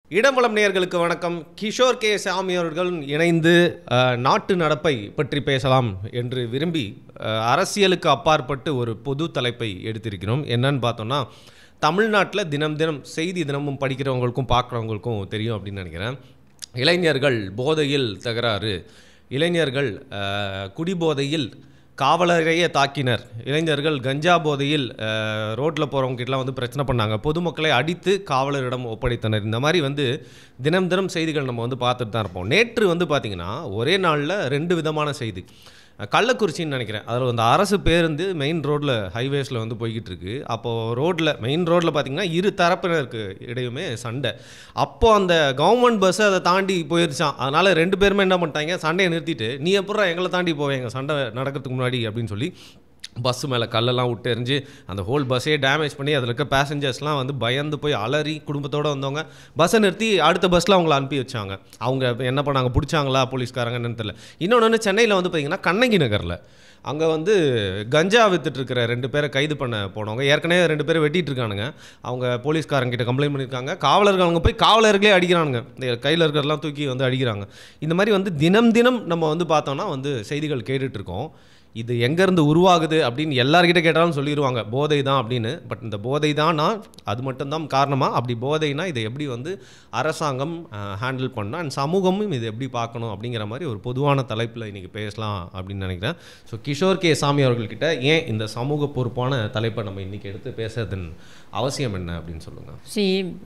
இடம்பலம் நேயர்களுக்கு வணக்கம் கிஷோர் கே சாமி அவர்கள் இணைந்து அஹ், நாட்டு நடப்பை பற்றி பேசலாம் என்று விரும்பி அஹ், அரசியலுக்கு அப்பாற்பட்டு ஒரு பொது தலைப்பை எடுத்திருக்கிறோம் என்னன்னு பார்த்தோம்னா தமிழ்நாட்டில் தினம் தினம் செய்தி தினமும் படிக்கிறவங்களுக்கும் பார்க்குறவங்களுக்கும் தெரியும் அப்படின்னு நினைக்கிறேன் இளைஞர்கள் போதையில் தகராறு இளைஞர்கள் அஹ், குடிபோதையில் காவலரையே தாக்கினர் இளைஞர்கள் கஞ்சா போதையில் ரோட்டில் போகிறவங்ககிட்டலாம் வந்து பிரச்சனை பண்ணாங்க பொதுமக்களை அடித்து காவலரிடம் ஒப்படைத்தனர் இந்த மாதிரி வந்து தினம் தினம் செய்திகள் நம்ம வந்து பார்த்துட்டு தான் இருப்போம் நேற்று வந்து பார்த்திங்கன்னா ஒரே நாளில் ரெண்டு விதமான செய்தி அஹ், கள்ளக்குறிச்சின்னு நினைக்கிறேன் அதில் அந்த அரசு பேருந்து மெயின் ரோட்டில் ஹைவேஸில் வந்து போய்கிட்டு இருக்கு அப்போது ரோட்டில் மெயின் ரோட்டில் பார்த்தீங்கன்னா இரு தரப்பினருக்கு இடையுமே சண்டை அப்போ அந்த கவர்மெண்ட் பஸ் அதை தாண்டி போயிருச்சான் அதனால் ரெண்டு பேருமே என்ன பண்ணிட்டாங்க சண்டையை நிறுத்திட்டு நீ எப்பறம் எங்களை தாண்டி போவேங்க சண்டை நடக்கிறதுக்கு முன்னாடி அப்படின்னு சொல்லி பஸ்ஸு மேலே கல்லெல்லாம் விட்டு எறிஞ்சு அந்த ஹோல் பஸ்ஸே டேமேஜ் பண்ணி அதில் இருக்க பேசஞ்சர்ஸ்லாம் வந்து பயந்து போய் அலறி குடும்பத்தோடு வந்தவங்க பஸ்ஸை நிறுத்தி அடுத்த பஸ்ஸில் அவங்கள அனுப்பி வச்சாங்க அவங்க என்ன பண்ணாங்க பிடிச்சாங்களா போலீஸ்காரங்க என்னன்னு தெரியல இன்னொன்று வந்து சென்னையில் வந்து பார்த்தீங்கன்னா கண்ணகி நகரில் அங்கே வந்து கஞ்சா வித்துட்டு இருக்கிற ரெண்டு பேரை கைது பண்ண போனவங்க ஏற்கனவே ரெண்டு பேரை வெட்டிட்டு இருக்கானுங்க அவங்க போலீஸ்காரங்க கிட்ட கம்ப்ளைண்ட் பண்ணியிருக்காங்க காவலர்கள் அவங்க போய் காவலர்களே அடிக்கிறானுங்க இந்த கையில் இருக்கிறதெல்லாம் தூக்கி வந்து அடிக்கிறாங்க இந்த மாதிரி வந்து தினம் தினம் நம்ம வந்து பார்த்தோம்னா வந்து செய்திகள் கேட்டுட்டு இருக்கோம் இது எங்கேருந்து உருவாகுது அப்படின்னு எல்லார்கிட்ட கேட்டாலும் சொல்லிடுவாங்க போதை தான் அப்படின்னு பட் இந்த போதை தானா அது மட்டும்தான் காரணமா அப்படி போதைனா இதை எப்படி வந்து அரசாங்கம் ஹேண்டில் பண்ணணும் அண்ட் சமூகமும் இது எப்படி பார்க்கணும் அப்படிங்கிற மாதிரி ஒரு பொதுவான தலைப்பில் இன்றைக்கி பேசலாம் அப்படின்னு நினைக்கிறேன் ஸோ கிஷோர் கே சாமி அவர்கள்கிட்ட ஏன் இந்த சமூக பொறுப்பான தலைப்பை நம்ம இன்றைக்கி எடுத்து பேசுறதன் அவசியம் என்ன அப்படின்னு சொல்லுங்கள் சி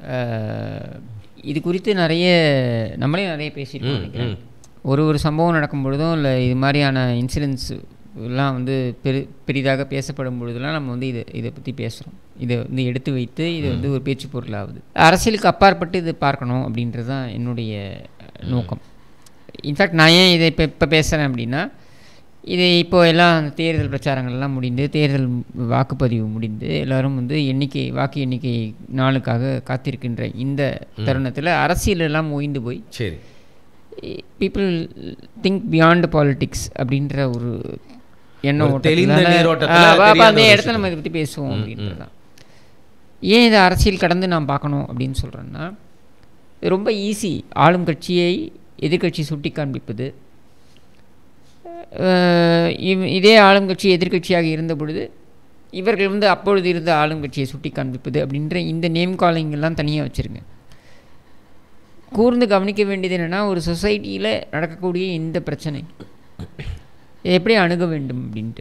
இது குறித்து நிறைய நம்மளே நிறைய பேசியிருக்கோம் நினைக்கிறேன் ஒரு ஒரு சம்பவம் நடக்கும் பொழுதும் இல்லை இது மாதிரியான இன்சிடென்ட்ஸ் எல்லாம் வந்து பெரு பெரிதாக பேசப்படும் பொழுதெல்லாம் நம்ம வந்து இதை இதை பற்றி பேசுகிறோம் இதை வந்து எடுத்து வைத்து இது வந்து ஒரு பேச்சு பொருளாகுது அரசியலுக்கு அப்பாற்பட்டு இதை பார்க்கணும் அப்படின்றது தான் என்னுடைய நோக்கம் இன்ஃபேக்ட் நான் ஏன் இதை இப்போ இப்போ பேசுகிறேன் அப்படின்னா இது இப்போ எல்லாம் அந்த தேர்தல் பிரச்சாரங்கள்லாம் முடிந்து தேர்தல் வாக்குப்பதிவு முடிந்து எல்லாரும் வந்து எண்ணிக்கை வாக்கு எண்ணிக்கை நாளுக்காக காத்திருக்கின்ற இந்த தருணத்தில் அரசியல் எல்லாம் ஓய்ந்து போய் சரி பீப்புள் திங்க் பியாண்ட் பாலிடிக்ஸ் அப்படின்ற ஒரு எண்ணம் ஒரு தெளிந்த ஓட்டத்தினால- நீரோட்டத்துல ஆ, அப்ப தெரியாத அந்த ஒரு இடத்துல நம்ம இதை பற்றி பேசுவோம் அப்படின்றது தான் ஏன் இதை அரசியல் கடந்து நாம் பார்க்கணும் அப்படின்னு சொல்கிறேன்னா இது ரொம்ப ஈஸி ஆளும் கட்சியை எதிர்க்கட்சி சுட்டி காண்பிப்பது அஹ் இவ்- இதே ஆளும் கட்சி எதிர்க்கட்சியாக இருந்த பொழுது இவர்கள் வந்து அப்பொழுது இருந்த ஆளும் கட்சியை சுட்டி காண்பிப்பது அப்படின்ற இந்த நேம் காலிங் எல்லாம் தனியாக வச்சுருங்க கூர்ந்து கவனிக்க வேண்டியது என்னென்னா ஒரு சொசைட்டியில் நடக்கக்கூடிய இந்த பிரச்சனை இதை எப்படி அணுக வேண்டும் அப்படின்ட்டு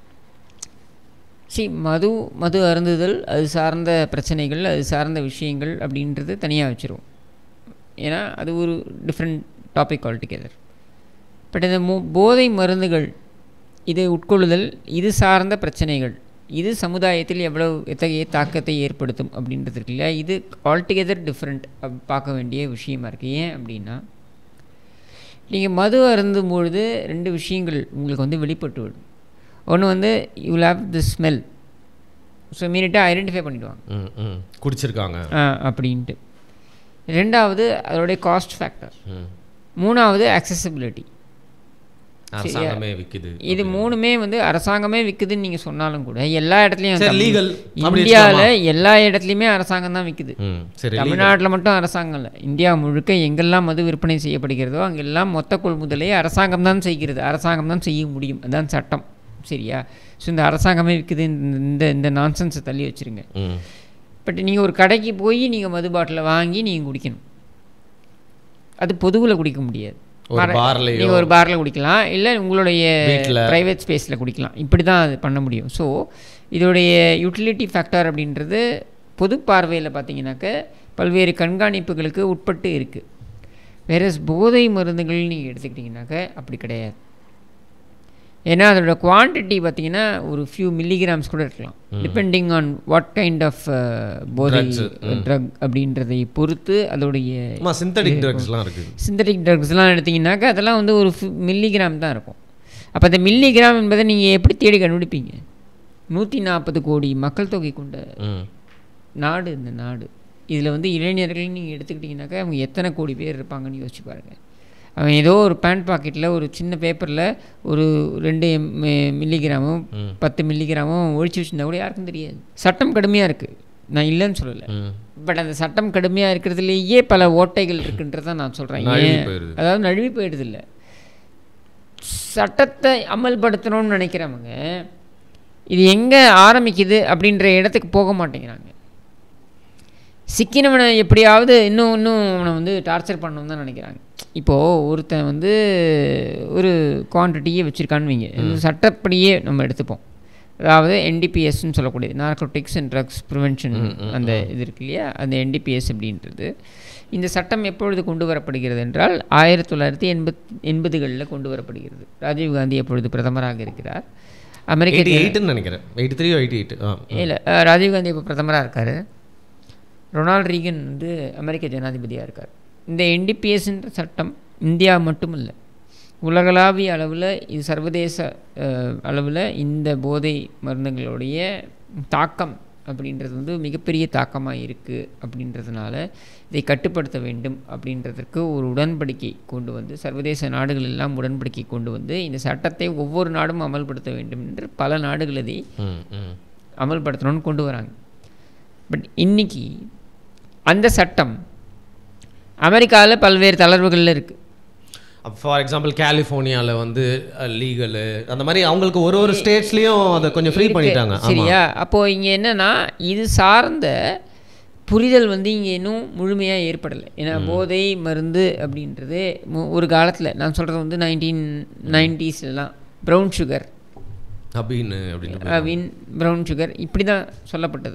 சி மது மது அருந்துதல் அது சார்ந்த பிரச்சனைகள் அது சார்ந்த விஷயங்கள் அப்படின்றது தனியாக வச்சுருவோம் ஏன்னா அது ஒரு டிஃப்ரெண்ட் டாபிக் ஆல்டுகெதர் பட் இந்த மு போதை மருந்துகள் இதை உட்கொள்ளுதல் இது சார்ந்த பிரச்சனைகள் இது சமுதாயத்தில் எவ்வளவு எத்தகைய தாக்கத்தை ஏற்படுத்தும் அப்படின்றது இருக்கு இல்லையா இது ஆல்டுகெதர் டிஃப்ரெண்ட் பார்க்க வேண்டிய விஷயமா இருக்குது ஏன் அப்படின்னா நீங்கள் மது அருந்தும் பொழுது ரெண்டு விஷயங்கள் உங்களுக்கு வந்து வெளிப்பட்டு விடும் ஒன்று வந்து you have the smell so இமீடியட்டாக ஐடென்டிஃபை பண்ணிடுவாங்க ம் ம் குடிச்சிருக்காங்க ஆ, அப்படின்ட்டு ரெண்டாவது அதோடைய காஸ்ட் ஃபேக்டர் ம் மூணாவது accessibility அரசாங்கமே விற்கிது இது மூணுமே வந்து அரசாங்கமே விற்குதுன்னு நீங்கள் சொன்னாலும் கூட எல்லா இடத்துலையும் சரி, தமிழ்- legal. அப்படி இந்தியாவில் எல்லா இடத்துலையுமே அரசாங்கம் தான் விற்குது ம் சரி தமிழ்நாட்டில் மட்டும் அரசாங்கம் இல்லை இந்தியா முழுக்க எங்கெல்லாம் மது விற்பனை செய்யப்படுகிறதோ அங்கெல்லாம் மொத்த கொள்முதலை அரசாங்கம் தான் செய்கிறது அரசாங்கம் தான் செய்ய முடியும் அதுதான் சட்டம் சரியா ஸோ இந்த அரசாங்கமே விற்குது இந்த- இந்த இந்த நான்சென்ஸை தள்ளி வச்சுருங்க ம் பட் நீங்கள் ஒரு கடைக்கு போய் நீங்கள் மது பாட்டிலை வாங்கி நீங்கள் குடிக்கணும் அது பொதுவில் குடிக்க முடியாது ஒரு பார்லயோ நீங்கள் ஒரு பாரில் குடிக்கலாம் இல்லை உங்களுடைய வீட்ல. ப்ரைவேட் ஸ்பேஸில் குடிக்கலாம் இப்படி தான் அது பண்ண முடியும் ஸோ இதோடைய யூட்டிலிட்டி ஃபேக்டர் அப்படின்றது பொது பார்வையில் பார்த்தீங்கன்னாக்க பல்வேறு கண்காணிப்புகளுக்கு உட்பட்டு இருக்குது வேற போதை மருந்துகள் நீங்கள் எடுத்துக்கிட்டிங்கனாக்க அப்படி கிடையாது ஏன்னா அதோட குவான்டிட்டி பார்த்தீங்கன்னா ஒரு ஃபியூ மில்லிகிராம்ஸ் கூட இருக்கலாம் depending on what kind of போதை Drugs, ட்ரக் அப்படின்றதை பொறுத்து அதோடைய ஆமா சிந்தடிக் ட்ரக்ஸ்லாம் இருக்குது சிந்தட்டிக் ட்ரக்ஸ்லாம் எடுத்தீங்கன்னாக்கா அதெல்லாம் வந்து ஒரு மில்லிகிராம் தான் இருக்கும் அப்போ அந்த மில்லிகிராம் என்பதை நீங்கள் எப்படி தேடி கண்டுபிடிப்பீங்க நூற்றி நாற்பது கோடி மக்கள் தொகை கொண்ட ம் நாடு இந்த நாடு இதில் வந்து இளைஞர்கள் நீங்கள் எடுத்துக்கிட்டிங்கனாக்கா அவங்க எத்தனை கோடி பேர் இருப்பாங்கன்னு யோசிச்சு பாருங்கள் அவன் ஏதோ ஒரு பேண்ட் பாக்கெட்டில் ஒரு சின்ன பேப்பரில் ஒரு ரெண்டு மில்லிகிராமும் ம். பத்து மில்லிகிராமும் ஒழிச்சு வச்சுருந்தா கூட யாருக்கும் தெரியாது சட்டம் கடுமையாக இருக்குது நான் இல்லைன்னு சொல்லலை ம். பட் அந்த சட்டம் கடுமையாக இருக்கிறதுலேயே பல ஓட்டைகள் இருக்குன்றதை நான் சொல்கிறேன் நழுவி ஏன் போயிருது. அதாவது நழுவி போயிடுது இல்லை சட்டத்தை அமல்படுத்தணும்னு நினைக்கிறவங்க இது எங்கே ஆரம்பிக்குது அப்படின்ற இடத்துக்கு போக மாட்டேங்கிறாங்க சிக்கினவனை எப்படியாவது இன்னும் இன்னும் அவனை வந்து டார்ச்சர் பண்ணணும்னு தான் நினைக்கிறாங்க இப்போது ஒருத்தன் வந்து ஒரு குவான்டிட்டியே வச்சுருக்கான்னு வைங்க இந்த சட்டப்படியே நம்ம எடுத்துப்போம் அதாவது என்டிபிஎஸ்ன்னு சொல்லக்கூடியது நார்கோட்டிக்ஸ் அண்ட் ட்ரக்ஸ் ப்ரிவென்ஷன் அந்த இது இருக்கு இல்லையா அந்த என்டிபிஎஸ் அப்படின்றது இந்த சட்டம் எப்பொழுது கொண்டு வரப்படுகிறது என்றால் ஆயிரத்தி தொள்ளாயிரத்தி எண்பத் எண்பதுகளில் கொண்டு வரப்படுகிறது ராஜீவ்காந்தி எப்பொழுது பிரதமராக இருக்கிறார் அமெரிக்க எயிட்டி எயிட்டுன்னு நினைக்கிறேன் எயிட்டி த்ரீ எயிட்டி எயிட் ஆ இல்லை ராஜீவ்காந்தி இப்போ பிரதமராக இருக்கார் ரொனால்ட் ரீகன் வந்து அமெரிக்க ஜனாதிபதியாக இருக்கார் இந்த என்டிபிஎஸ்ன்ற சட்டம் இந்தியா மட்டும் இல்லை உலகளாவிய அளவில் இது சர்வதேச அளவில் இந்த போதை மருந்துகளுடைய தாக்கம் அப்படின்றது வந்து மிகப்பெரிய தாக்கமாக இருக்குது அப்படின்றதுனால இதை கட்டுப்படுத்த வேண்டும் அப்படின்றதற்கு ஒரு உடன்படிக்கை கொண்டு வந்து சர்வதேச நாடுகள் எல்லாம் உடன்படிக்கை கொண்டு வந்து இந்த சட்டத்தை ஒவ்வொரு நாடும் அமல்படுத்த வேண்டும் என்று பல நாடுகள் இதை ம் ம் அமல்படுத்தணும்னு கொண்டு வராங்க பட் இன்னைக்கு அந்த சட்டம் அமெரிக்காவில் பல்வேறு தளர்வுகளில் இருக்குது ஃபார் எக்ஸாம்பிள் கலிஃபோர்னியாவில் வந்து லீகலு அந்த மாதிரி அவங்களுக்கு ஒரு ஒரு ஸ்டேட்ஸ்லேயும் அதை கொஞ்சம் ஃப்ரீ பண்ணிட்டாங்க ஆமா. சரியா அப்போது இங்கே என்னன்னா இது சார்ந்த புரிதல் வந்து இங்கே இன்னும் முழுமையாக ஏற்படலை ஏன்னா போதை மருந்து அப்படின்றது மு- ஒரு காலத்தில் நான் சொல்கிறது வந்து நைன்டீன் நைன்டிஸ்லாம் ப்ரௌன் சுகர் அப்படின்னு அப்படின்னு வின் ப்ரௌன் சுகர் இப்படி தான் சொல்லப்பட்டது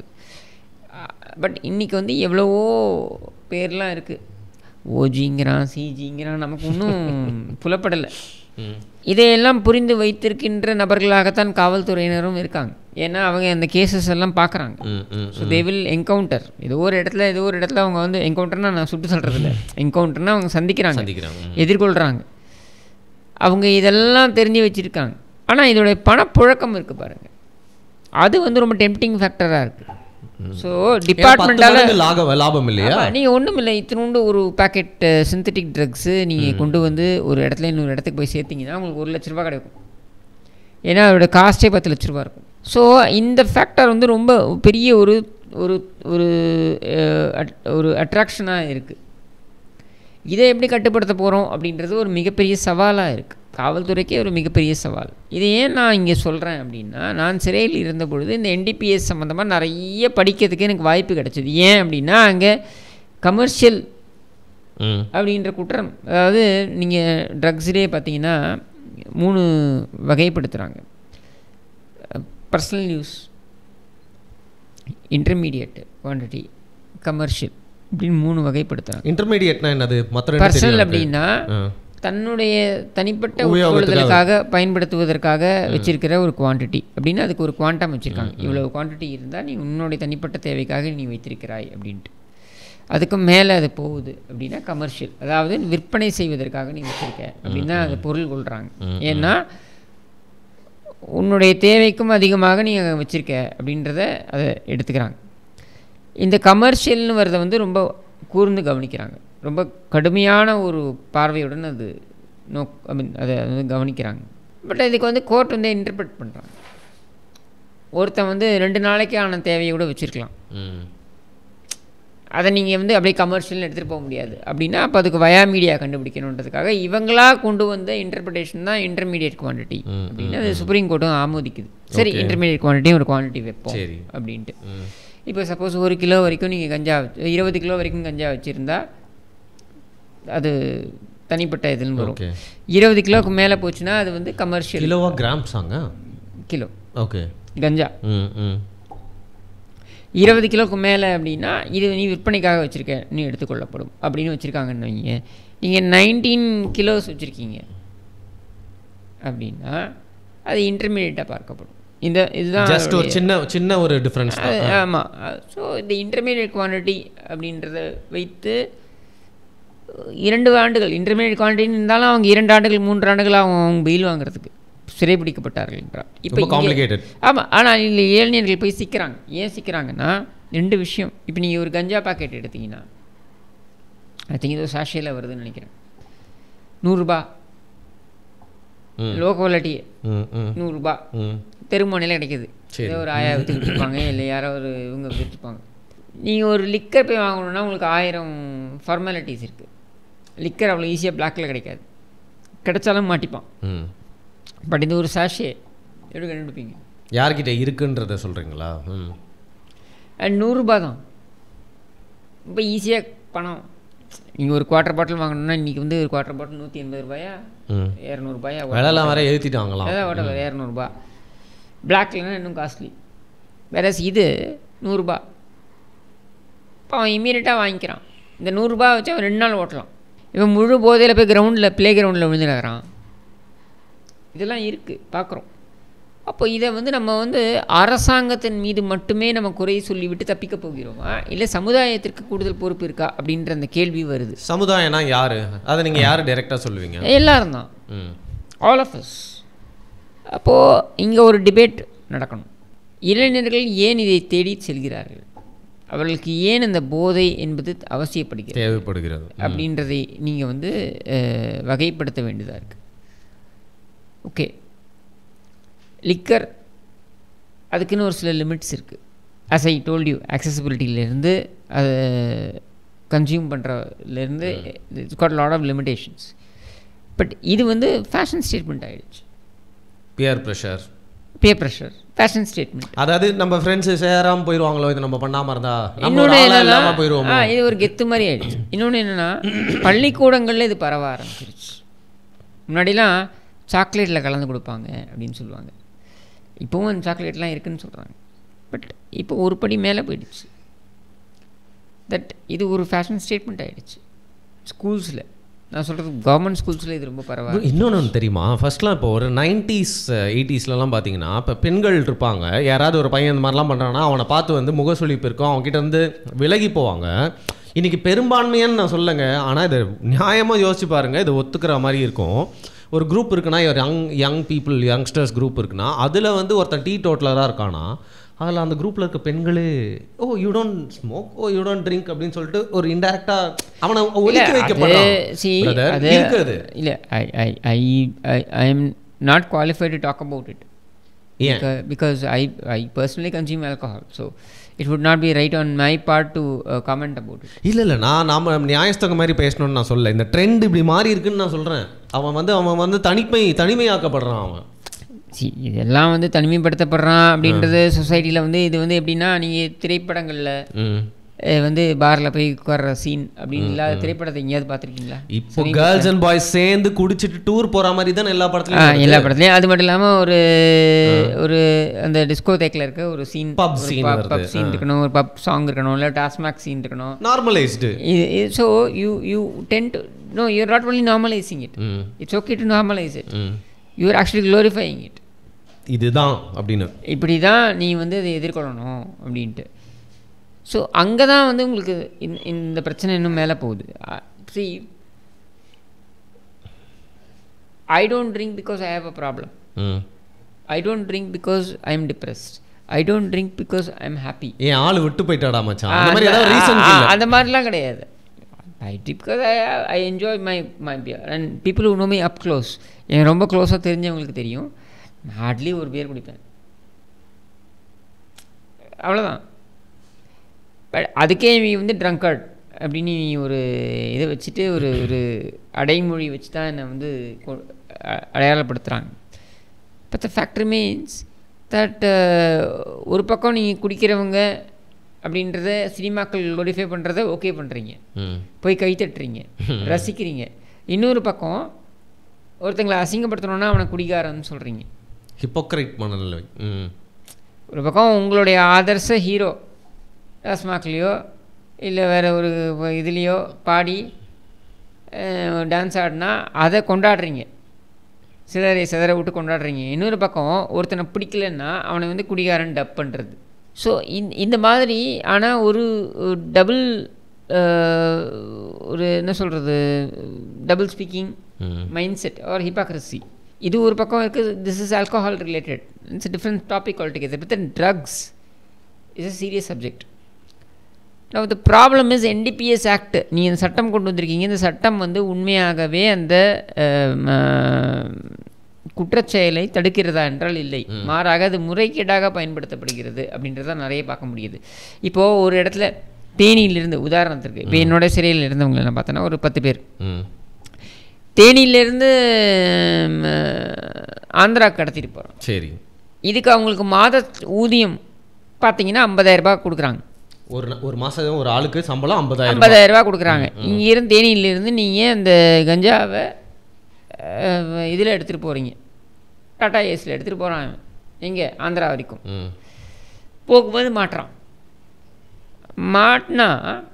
பட் இன்றைக்கி வந்து எவ்வளவோ பேர்லாம் இருக்குது ஓஜிங்கிறான் சிஜிங்கிறான் நமக்கு ஒன்றும் புலப்படலை ம் இதையெல்லாம் புரிந்து வைத்திருக்கின்ற நபர்களாகத்தான் காவல்துறையினரும் இருக்காங்க ஏன்னா அவங்க அந்த கேசஸ் எல்லாம் பார்க்குறாங்க ம் ம் ஸோ தே வில் என்கவுண்டர் ஏதோ ஒரு இடத்துல ஏதோ ஒரு இடத்துல அவங்க வந்து என்கவுண்டர்னா நான் சுட்டு சொல்கிறது இல்லை என்கவுண்டர்னா அவங்க சந்திக்கிறாங்க சந்திக்கிறாங்க ம். எதிர்கொள்கிறாங்க அவங்க இதெல்லாம் தெரிஞ்சு வச்சுருக்காங்க ஆனால் இதோடைய பணப்புழக்கம் இருக்குது பாருங்கள் அது வந்து ரொம்ப டெம்ப்டிங் ஃபேக்டராக இருக்குது ஸோ ஏன்னா பத்து டிபார்ட்மெண்ட்டால் மடங்கு லாபம் லாபம் இல்லையா நீங்கள் ஒன்றும் இல்லை இத்தினோண்டு ஒரு பேக்கெட் சிந்தட்டிக் ட்ரக்ஸு நீங்கள் கொண்டு வந்து ஒரு இடத்துல இன்னொரு இடத்துக்கு போய் சேர்த்தீங்கன்னா உங்களுக்கு ஒரு லட்ச ரூபா கிடைக்கும் ஏன்னா அதோட காஸ்ட்டே பத்து லட்ச ரூபா இருக்கும் ஸோ இந்த ஃபேக்டர் வந்து ரொம்ப பெரிய ஒரு ஒரு ஒரு அஹ், at- ஒரு அட்ராக்ஷனாக இருக்குது இதை எப்படி கட்டுப்படுத்த போகிறோம் அப்படின்றது ஒரு மிகப்பெரிய சவாலாக இருக்குது காவல்துறைக்கே ஒரு மிகப்பெரிய சவால் இதை ஏன் நான் இங்கே சொல்கிறேன் அப்படின்னா நான் சிறையில் இருந்த பொழுது இந்த என்டிபிஎஸ் சம்மந்தமாக நிறைய படிக்கிறதுக்கு எனக்கு வாய்ப்பு கிடைச்சது ஏன் அப்படின்னா அங்கே கமர்ஷியல் ம் அப்படின்ற குற்றம் அதாவது நீங்கள் ட்ரக்ஸ்லேயே பார்த்தீங்கன்னா மூணு வகைப்படுத்துகிறாங்க personal use intermediate quantity commercial இப்படின்னு மூணு வகைப்படுத்துகிறாங்க இன்டர்மீடியட்னா என்னது மற்ற ரெண்டு பர்சனல் தெரியும் எனக்கு. அப்படின்னா ஆ. தன்னுடைய தனிப்பட்ட உபயோகத்துக்காக. உட்கொள்ளுதலுக்காக பயன்படுத்துவதற்காக வச்சிருக்கிற ஒரு குவாண்டிட்டி அப்படின்னு அதுக்கு ஒரு குவாண்டம் வச்சுருக்காங்க இவ்வளவு குவாண்டிட்டி இருந்தால் நீ உன்னுடைய தனிப்பட்ட தேவைக்காக நீ வைத்திருக்கிறாய் அப்படின்ட்டு அதுக்கும் மேலே அது போகுது அப்படின்னா கமர்ஷியல் அதாவது விற்பனை செய்வதற்காக நீ வச்சிருக்க அப்படின்னா அது பொருள் கொள்கிறாங்க ஏன்னா உன்னுடைய தேவைக்கும் அதிகமாக நீ அங்க வச்சிருக்க அப்படின்றத அதை எடுத்துக்கிறாங்க இந்த கமர்ஷியல்னு வரதை வந்து ரொம்ப கூர்ந்து கவனிக்கிறாங்க ரொம்ப கடுமையான ஒரு பார்வையுடன் அது நோக் ஐ மீன் அதை வந்து கவனிக்கிறாங்க பட் இதுக்கு வந்து கோர்ட் வந்து இன்டர்பிரட் பண்ணுறாங்க ஒருத்தன் வந்து ரெண்டு நாளைக்கு ஆன தேவையை கூட வச்சுருக்கலாம் ம் அதை நீங்கள் வந்து அப்படியே கமர்ஷியல் எடுத்துகிட்டு போக முடியாது அப்படின்னா அப்போ அதுக்கு வயா மீடியா கண்டுபிடிக்கணுன்றதுக்காக இவங்களா கொண்டு வந்த இன்டர்பிரிட்டேஷன் தான் இன்டர்மீடியட் குவான்டிட்டி ம், அப்படின்னு அது சுப்ரீம் கோர்ட்டும் ஆமோதிக்குது சரி இன்டர்மீடியட் குவான்டிட்டி ஒரு குவான்டிட்டி வைப்போம் சரி. அப்படின்ட்டு ம் இப்போ சப்போஸ் ஒரு கிலோ வரைக்கும் நீங்கள் கஞ்சா வச்சு இருபது கிலோ வரைக்கும் கஞ்சா வச்சுருந்தா அது தனிப்பட்ட இதுன்னு வரும் ஓகே இருபது கிலோவுக்கு மேலே போச்சுன்னா அது வந்து கமர்ஷியல் கிலோவா கிராம்ஸாங்க கிலோ ஓகே கஞ்சா ம் ம் இருபது கிலோவுக்கு மேலே அப்படின்னா இது நீ விற்பனைக்காக வச்சுருக்க நீ எடுத்துக்கொள்ளப்படும் அப்படின்னு வச்சுருக்காங்கன்னு வைங்க நீங்கள் நைன்டீன் கிலோஸ் வச்சுருக்கீங்க அப்படின்னா அது இன்டர்மீடியட்டாக பார்க்கப்படும் இந்த இதுதான் ஜஸ்ட் ஒரு சின்ன சின்ன ஒரு டிஃப்ரென்ஸ் தான் ஆமாம் ஸோ இந்த இன்டர்மீடியட் குவான்டிட்டி அப்படின்றத வைத்து இரண்டு ஆண்டுகள் இன்டர்மீடியட் குவான்டிட்டி இருந்தாலும் அவங்க இரண்டு ஆண்டுகள் மூன்று ஆண்டுகள் ஆகும் அவங்க பெயில் வாங்குறதுக்கு சிறைபிடிக்கப்பட்டார்கள் என்றார் ரொம்ப காம்ப்ளிகேட்டட் ஆமாம் ஆனால் இல்லை இளைஞர்கள் போய் சிக்கிறாங்க ஏன் சிக்கிறாங்கன்னா ரெண்டு விஷயம் இப்போ நீங்கள் ஒரு கஞ்சா பாக்கெட் எடுத்தீங்கன்னா ஐ திங்க் ஏதோ சாஷையில் வருதுன்னு நினைக்கிறேன் நூறுரூபா ம். லோ குவாலிட்டி ம் ம் நூறுரூபா ம் தெருமுனையில் கிடைக்குது சரி. ஏதோ ஒரு ஆயா விற்றுக்கிட்டு இருப்பாங்க இல்லை யாரோ ஒரு இவங்க விற்றுப்பாங்க நீங்கள் ஒரு லிக்கர் போய் வாங்கணுன்னா உங்களுக்கு ஆயிரம் ஃபார்மாலிட்டிஸ் இருக்குது லிக்கர் அவ்வளோ ஈஸியாக பிளாக்கில் கிடைக்காது கிடைச்சாலும் மாட்டிப்பான் ம் பட் இது ஒரு சாஷே எப்படி கண்டுபிடிப்பீங்க யார்கிட்ட இருக்குன்றத சொல்கிறீங்களா ம் அண்ட் நூறுரூபா தான் ரொம்ப ஈஸியாக பணம் நீங்கள் ஒரு குவார்ட்டர் பாட்டில் வாங்கணும்னா இன்றைக்கி வந்து ஒரு குவார்ட்டர் பாட்டில் நூற்றி எண்பது ரூபாயா ம் இரநூறுபாயா விலைலாம் வேற ஏற்றிட்டாங்களாம் ஏதாவது ஓட்ட இரநூறுபா பிளாக்லனா இன்னும் காஸ்ட்லி வேற இது நூறுரூபா இப்போ அவன் இம்மீடியட்டாக வாங்கிக்கிறான் இந்த நூறுரூபா வச்சு அவன் ரெண்டு நாள் ஓட்டலாம் இவன் முழு போதையில் போய் கிரவுண்டில் ப்ளே கிரவுண்டில் விழுந்துடுறான் இதெல்லாம் இருக்குது பார்க்குறோம் அப்போ இதை வந்து நம்ம வந்து அரசாங்கத்தின் மீது மட்டுமே நம்ம குறை சொல்லிவிட்டு தப்பிக்க போகிறோமா இல்லை சமுதாயத்திற்கு கூடுதல் பொறுப்பு இருக்கா அப்படின்ற அந்த கேள்வி வருது சமுதாயம்னா யாரு அதை நீங்கள் யார் டைரெக்டாக சொல்லுவீங்க எல்லாரும் தான் ம் ஆல் ஆஃப் அஸ் அப்போது இங்கே ஒரு டிபேட் நடக்கணும் இளைஞர்கள் ஏன் இதை தேடி செல்கிறார்கள் அவர்களுக்கு ஏன் இந்த போதை என்பது அவசியப்படுகிறது தேவைப்படுகிறது அப்படின்றதை நீங்கள் வந்து அஹ், வகைப்படுத்த வேண்டியதாக இருக்குது ஓகே லிக்கர் அதுக்குன்னு ஒரு சில லிமிட்ஸ் இருக்குது as ஐ டோல்ட் யூ accessibility-ல-இருந்து அதை கன்சியூம் பண்ணுறதுலேருந்து it's got lot of limitations but இது வந்து ஃபேஷன் ஸ்டேட்மெண்ட் ஆகிடுச்சு பியர் ப்ரெஷர் பே ப்ரெஷர் ஃபேஷன் ஸ்டேட்மெண்ட் அதாவது நம்ம ஃப்ரெண்ட்ஸ் சேராம போயிடுவாங்களோ இது நம்ம பண்ணாம இருந்தா நம்மளோட இன்னொன்று ஆளா இல்லாம என்னன்னா போயிடுவோம் ஆ, இது ஒரு கெத்து மாதிரி ஆயிடுச்சு இன்னொன்று என்னென்னா பள்ளிக்கூடங்களில் இது பரவ ஆரம்பிச்சிருச்சு முன்னாடிலாம் சாக்லேட்டில் கலந்து கொடுப்பாங்க அப்படின்னு சொல்லுவாங்க இப்போவும் அந்த சாக்லேட்லாம் இருக்குன்னு சொல்கிறாங்க பட் இப்போ ஒரு படி மேலே போயிடுச்சு தட் இது ஒரு ஃபேஷன் ஸ்டேட்மெண்ட் ஆயிடுச்சு ஸ்கூல்ஸில் நான் சொல்கிறது கவர்மெண்ட் ஸ்கூல்ஸில் இது ரொம்ப பரவாயில்ல இன்னொன்று ஒன்று தெரியுமா ஃபர்ஸ்ட்லாம் இப்போ ஒரு நைன்டிஸ் எயிட்டிஸ்லலாம் பார்த்தீங்கன்னா இப்போ பெண்கள் இருப்பாங்க யாராவது ஒரு பையன் இந்த மாதிரிலாம் பண்ணுறான்னா அவனை பார்த்து வந்து முகசுளிப்பு இருக்கும் அவன்கிட்ட இருந்து விலகி போவாங்க இன்னைக்கு பெரும்பான்மையான்னு நான் சொல்லுங்க ஆனால் இது நியாயமாக யோசிச்சு பாருங்க இது ஒத்துக்கிற மாதிரி இருக்கும் ஒரு குரூப் இருக்குன்னா ஒரு young young people youngsters group இருக்குன்னா அதில் வந்து ஒருத்தன் டீ டோட்டலராக இருக்கானா அதில் அந்த குரூப்பில் இருக்க பெண்களே oh you don't smoke oh you don't drink அப்படின்னு சொல்லிட்டு ஒரு இன்டெரக்டாக அவனை ஒதுக்கி வைக்கப்படுறான் சி Brother, அது இருக்குது இல்லை I I I I I am not qualified to talk about it ஏன் because I I personally consume alcohol so it would not be right on my part to comment about it இல்ல இல்ல நான் நாம நியாயஸ்தகம் மாதிரி பேசணும்னு நான் சொல்ல இந்த ட்ரெண்ட் இப்படி மாறி இருக்குன்னு நான் சொல்றேன் அவன் வந்து அவன் வந்து தனிமை தனிமையாக்கப்படுறான் அவன் சி இதெல்லாம் வந்து தனிமைப்படுத்தப்படுறான் அப்படின்றது சொசைட்டியில் வந்து இது வந்து எப்படின்னா நீங்கள் திரைப்படங்களில் ம். வந்து பாரில் போய் உட்கார்ற சீன் அப்படின்னு இல்லாத திரைப்படத்தை எங்கேயாவது பார்த்துருக்கீங்களா இப்போ கேர்ள்ஸ் அண்ட் பாய்ஸ் சேர்ந்து குடிச்சிட்டு டூர் போற மாதிரி தான் எல்லா ஆ படத்துலயும் எல்லா படத்துலையும் அது மட்டும் இல்லாமல் ஒரு ஒரு அந்த டிஸ்கோ தேக்கில் இருக்க ஒரு சீன் Pub scene வருது. பப் சீன் இருக்கணும் ஒரு பப் சாங் இருக்கணும் இல்லை டாஸ்மாக் சீன் இருக்கணும் நார்மலைஸ்டு இது so you you tend to know you're not only normalising it ம் it's okay to normalise it ம் யூஆர் ஆக்சுவலி க்ளோரிஃபையிங் இட் இதுதான் அப்படின்னு இப்படி தான் நீ வந்து அதை எதிர்கொள்ளணும் அப்படின்ட்டு ஸோ அங்கே தான் வந்து உங்களுக்கு இந்த இந்த பிரச்சனை இன்னும் மேலே போகுது see I don't drink because I have a problem ம் I don't drink because I am depressed I don't drink because I am happy ஏன் ஆள் விட்டு போயிட்டாடா மச்சான் அந்த மாதிரி ஏதாவது ரீசன் இல்ல அந்த மாதிரிலாம் கிடையாது I because I I enjoy my my peer and people know me up close எனக்கு ரொம்ப க்ளோஸாக தெரிஞ்சவங்களுக்கு தெரியும் ஹார்ட்லி ஒரு பியர் குடிப்பேன் அவ்வளோதான் பட் அதுக்கே நீ வந்து ட்ரங்கர்ட் அப்படின்னு நீ ஒரு இதை வச்சுட்டு ஒரு ஒரு அடைமொழி வச்சு தான் என்னை வந்து கொ- அ- அடையாளப்படுத்துகிறாங்க but the fact means that ஒரு பக்கம் நீங்கள் குடிக்கிறவங்க அப்படின்றத சினிமாக்கள் glorify பண்ணுறத ஓகே பண்ணுறீங்க ம் போய் கை தட்டுறீங்க ரசிக்கிறீங்க இன்னொரு பக்கம் ஒருத்தங்களை அசிங்கப்படுத்தணுன்னா அவனை குடிகாரன்னு சொல்கிறீங்க ஹிப்போக்ரைட் மனநிலை ம் ஒரு பக்கம் உங்களுடைய ஆதர்ச ஹீரோ டாஸ்மாக்லேயோ இல்லை வேறு ஒரு இதுலேயோ பாடி டான்ஸ் ஆடினா அதை கொண்டாடுறீங்க சிலரை சிதற விட்டு கொண்டாடுறீங்க இன்னொரு பக்கம் ஒருத்தனை பிடிக்கலன்னா அவனை வந்து குடிகாரன் டப் பண்ணுறது ஸோ இந்த மாதிரி ஆனால் ஒரு டபுள் ஒரு என்ன சொல்கிறது டபுள் ஸ்பீக்கிங் ம் மைண்ட் செட் ஆர் ஹிப்பாக்ரஸி இது ஒரு பக்கம் இருக்குது this is alcohol related it's different topic altogether but then drugs is a serious subject now the problem is NDPS act நீ இந்த சட்டம் கொண்டு வந்திருக்கீங்க இந்த சட்டம் வந்து உண்மையாகவே அந்த குற்றச்செயலை தடுக்கிறதா என்றால் இல்லை மாறாக அது முறைகேடாக பயன்படுத்தப்படுகிறது அப்படின்றத நிறைய பார்க்க முடியுது இப்போது ஒரு இடத்துல தேனியிலிருந்து உதாரணத்திற்கு இப்போ என்னோட சிறையில் இருந்தவங்களை நான் பார்த்தேன்னா ஒரு பத்து பேர் ம் தேனியிலேருந்து ஆந்திரா கடத்திட்டு போகிறோம் சரி இதுக்கு அவங்களுக்கு மாத ஊதியம் பார்த்தீங்கன்னா 50000 ரூபாய் கொடுக்குறாங்க ஒரு ந- ஒரு மாதம் ஒரு ஆளுக்கு சம்பளம் ஐம்பதாயிரம் ஐம்பதாயிரம் ரூபாய் கொடுக்குறாங்க இங்கேருந்து தேனியிலேருந்து நீங்கள் அந்த கஞ்சாவை இதில் எடுத்துகிட்டு போகிறீங்க டாடா ஏஸில் எடுத்துகிட்டு போகிறாங்க எங்கே ஆந்திரா வரைக்கும் ம் போகும்போது மாட்டுறான் மாட்டினா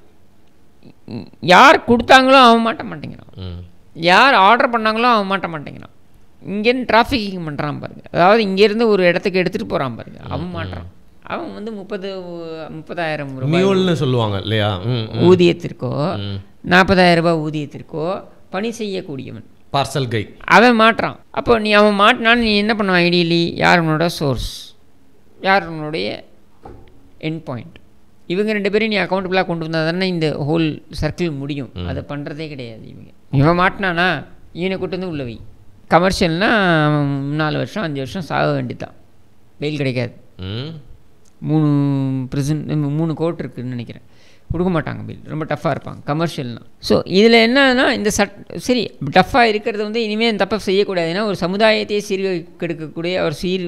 யார் கொடுத்தாங்களோ அவன் மாட்ட மாட்டேங்கிறான் ம் யார் ஆர்டர் பண்ணாங்களோ அவன் மாட்ட மாட்டேங்கிறான் இங்கேருந்து டிராஃபிக்கிங் பண்ணுறான் பாருங்க அதாவது இங்கேருந்து ஒரு இடத்துக்கு எடுத்துகிட்டு போகிறான் பாருங்க அவன் மாட்டுறான் அவன் வந்து முப்பது முப்பதாயிரம் ரூபாய் மியூல்னு சொல்லுவாங்க இல்லையா ம் ம். ஊதியத்திற்கோ ம் நாற்பதாயிரம் ரூபாய் ஊதியத்திற்கோ பணி செய்யக்கூடியவன் பார்சல் கை அவன் மாட்டுறான் அப்போ நீ அவன் மாட்டினாலும் நீ என்ன பண்ணுவான் ஐடியலி யார் உன்னோட சோர்ஸ் யார் உன்னுடைய எண்ட் பாயிண்ட் இவங்க ரெண்டு பேரும் நீ அக்கௌண்டபிளாக கொண்டு வந்தால் தானே இந்த ஹோல் சர்க்கிள் முடியும் அதை பண்ணுறதே கிடையாது இவங்க இவன் மாட்டினானா இவனை கூட்டு வந்து உள்ள வை கமர்ஷியல்னா நாலு வருஷம் அஞ்சு வருஷம் சாக வேண்டியதுதான் வெயில் கிடைக்காது ம் மூணு ப்ரிசன் மூணு கோட் இருக்குன்னு நினைக்கிறேன் கொடுக்க மாட்டாங்க பில் ரொம்ப டஃப்பாக இருப்பாங்க கமர்ஷியல்னா ஸோ இதில் என்னன்னா இந்த சட் சரி டஃப்பாக இருக்கிறது வந்து இனிமேல் தப்பை செய்யக்கூடாது ஏன்னா ஒரு சமுதாயத்தையே சீர்கெடுக்கக்கூடிய ஒரு சீர்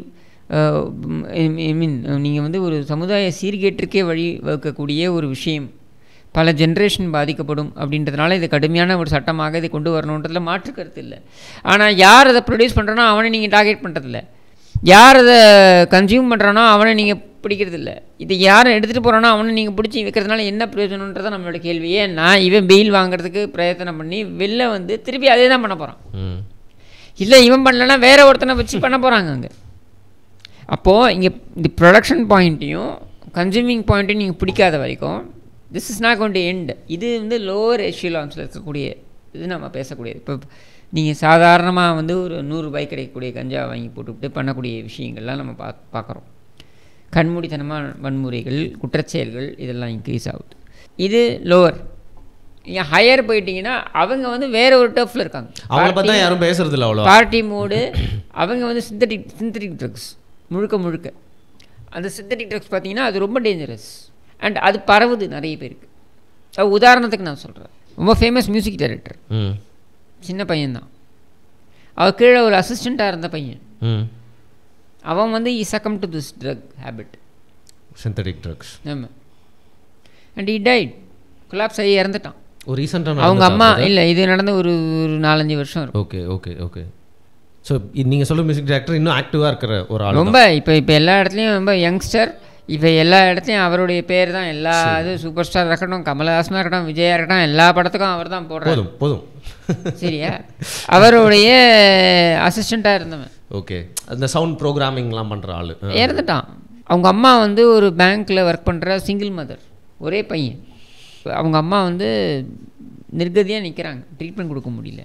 ஐ மீன் நீங்கள் வந்து ஒரு சமுதாய சீர்கேட்டிற்கே வழி வகுக்கக்கூடிய ஒரு விஷயம் பல ஜென்ரேஷன் பாதிக்கப்படும் அப்படின்றதுனால இது கடுமையான ஒரு சட்டமாக இதை கொண்டு வரணுன்றதுல மாற்று கருத்து இல்லை ஆனால் யார் அதை ப்ரொடியூஸ் பண்ணுறனோ அவனை நீங்கள் டார்கெட் பண்ணுறதில்ல யார் அதை கன்சியூம் பண்ணுறானோ அவனை நீங்கள் பிடிக்கிறது இல்லை இது யாரை எடுத்துகிட்டு போகிறானோ அவனை நீங்கள் பிடிச்சி வைக்கிறதுனால என்ன பிரயோஜனன்றதை நம்மளோட கேள்வி ஏன்னா இவன் பெயில் வாங்குறதுக்கு பிரயத்தனம் பண்ணி வெளில வந்து திருப்பி அதே தான் பண்ண போகிறான் ம் இல்லை இவன் பண்ணலன்னா வேற ஒருத்தனை வச்சு பண்ண போகிறாங்க அங்கே அப்போது இங்கே இந்த ப்ரொடக்ஷன் பாயிண்ட்டையும் கன்சூமிங் பாயிண்ட்டையும் நீங்கள் பிடிக்காத வரைக்கும் this is not going to end இது வந்து லோவர் எஷியலான்ஸில் இருக்கக்கூடிய இது நம்ம பேசக்கூடியது இப்போ நீங்கள் சாதாரணமாக வந்து ஒரு நூறுரூபாய் கிடைக்கக்கூடிய கஞ்சா வாங்கி போட்டுவிட்டு பண்ணக்கூடிய விஷயங்கள்லாம் நம்ம பா பார்க்குறோம் கண்மூடித்தனமான வன்முறைகள் குற்றச்செயல்கள் இதெல்லாம் இன்க்ரீஸ் ஆகுது இது லோவர் நீங்கள் ஹையர் போயிட்டீங்கன்னா அவங்க வந்து வேற ஒரு டஃப்பில் இருக்காங்க அவங்கள பார்த்தா யாரும் பேசுறது இல்லை அவ்வளோ பார்ட்டி மோடு அவங்க வந்து சிந்தட்டிக் சிந்தட்டிக் ட்ரக்ஸ் முழுக்க முழுக்க அந்த சிந்தட்டிக் ட்ரக்ஸ் பார்த்தீங்கன்னா அது ரொம்ப டேஞ்சரஸ் அண்ட் அது பரவுது நிறைய பேருக்கு அது உதாரணத்துக்கு நான் சொல்கிறேன் ரொம்ப ஃபேமஸ் மியூசிக் டைரக்டர் ம் சின்ன பையன்தான் அவர் கீழே ஒரு அசிஸ்டண்ட்டாக இருந்த பையன் ம் அவன் வந்து he succumb to this drug habit synthetic drugs ஆமாம் அண்ட் இ டைட் கொலாப்ஸ் ஆகி இறந்துட்டான் ஒரு ரீசெண்டாக அவங்க அம்மா இல்லை இது நடந்த ஒரு ஒரு நாலஞ்சு வருஷம் இருக்கும் ஓகே ஓகே ஓகே ஸோ நீங்கள் சொல்ல மியூசிக் டைரக்டர் இன்னும் ஆக்டிவாக இருக்கிற ஒரு ஆள் ரொம்ப இப்போ இப்போ எல்லா இடத்துலையும் ரொம்ப யங்ஸ்டர் இப்போ எல்லா இடத்துலையும் அவருடைய பேர் தான் எல்லா இது சூப்பர் ஸ்டார் இருக்கட்டும் கமலஹாசனாக இருக்கட்டும் விஜயா இருக்கட்டும் எல்லா படத்துக்கும் அவர் தான் போடுறாரு போதும் போதும் சரியா அவருடைய அசிஸ்டண்ட்டாக இருந்தவன் ஓகே அந்த சவுண்ட் ப்ரோக்ராமிங்லாம் பண்ணுற ஆள் இறந்துட்டான் அவங்க அம்மா வந்து ஒரு பேங்க்கில் ஒர்க் பண்ணுற சிங்கிள் மதர் ஒரே பையன் அவங்க அம்மா வந்து நிர்கதியாக நிற்கிறாங்க ட்ரீட்மெண்ட் கொடுக்க முடியல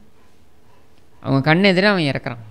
அவங்க கண் எதிரே அவன் இறக்குறான்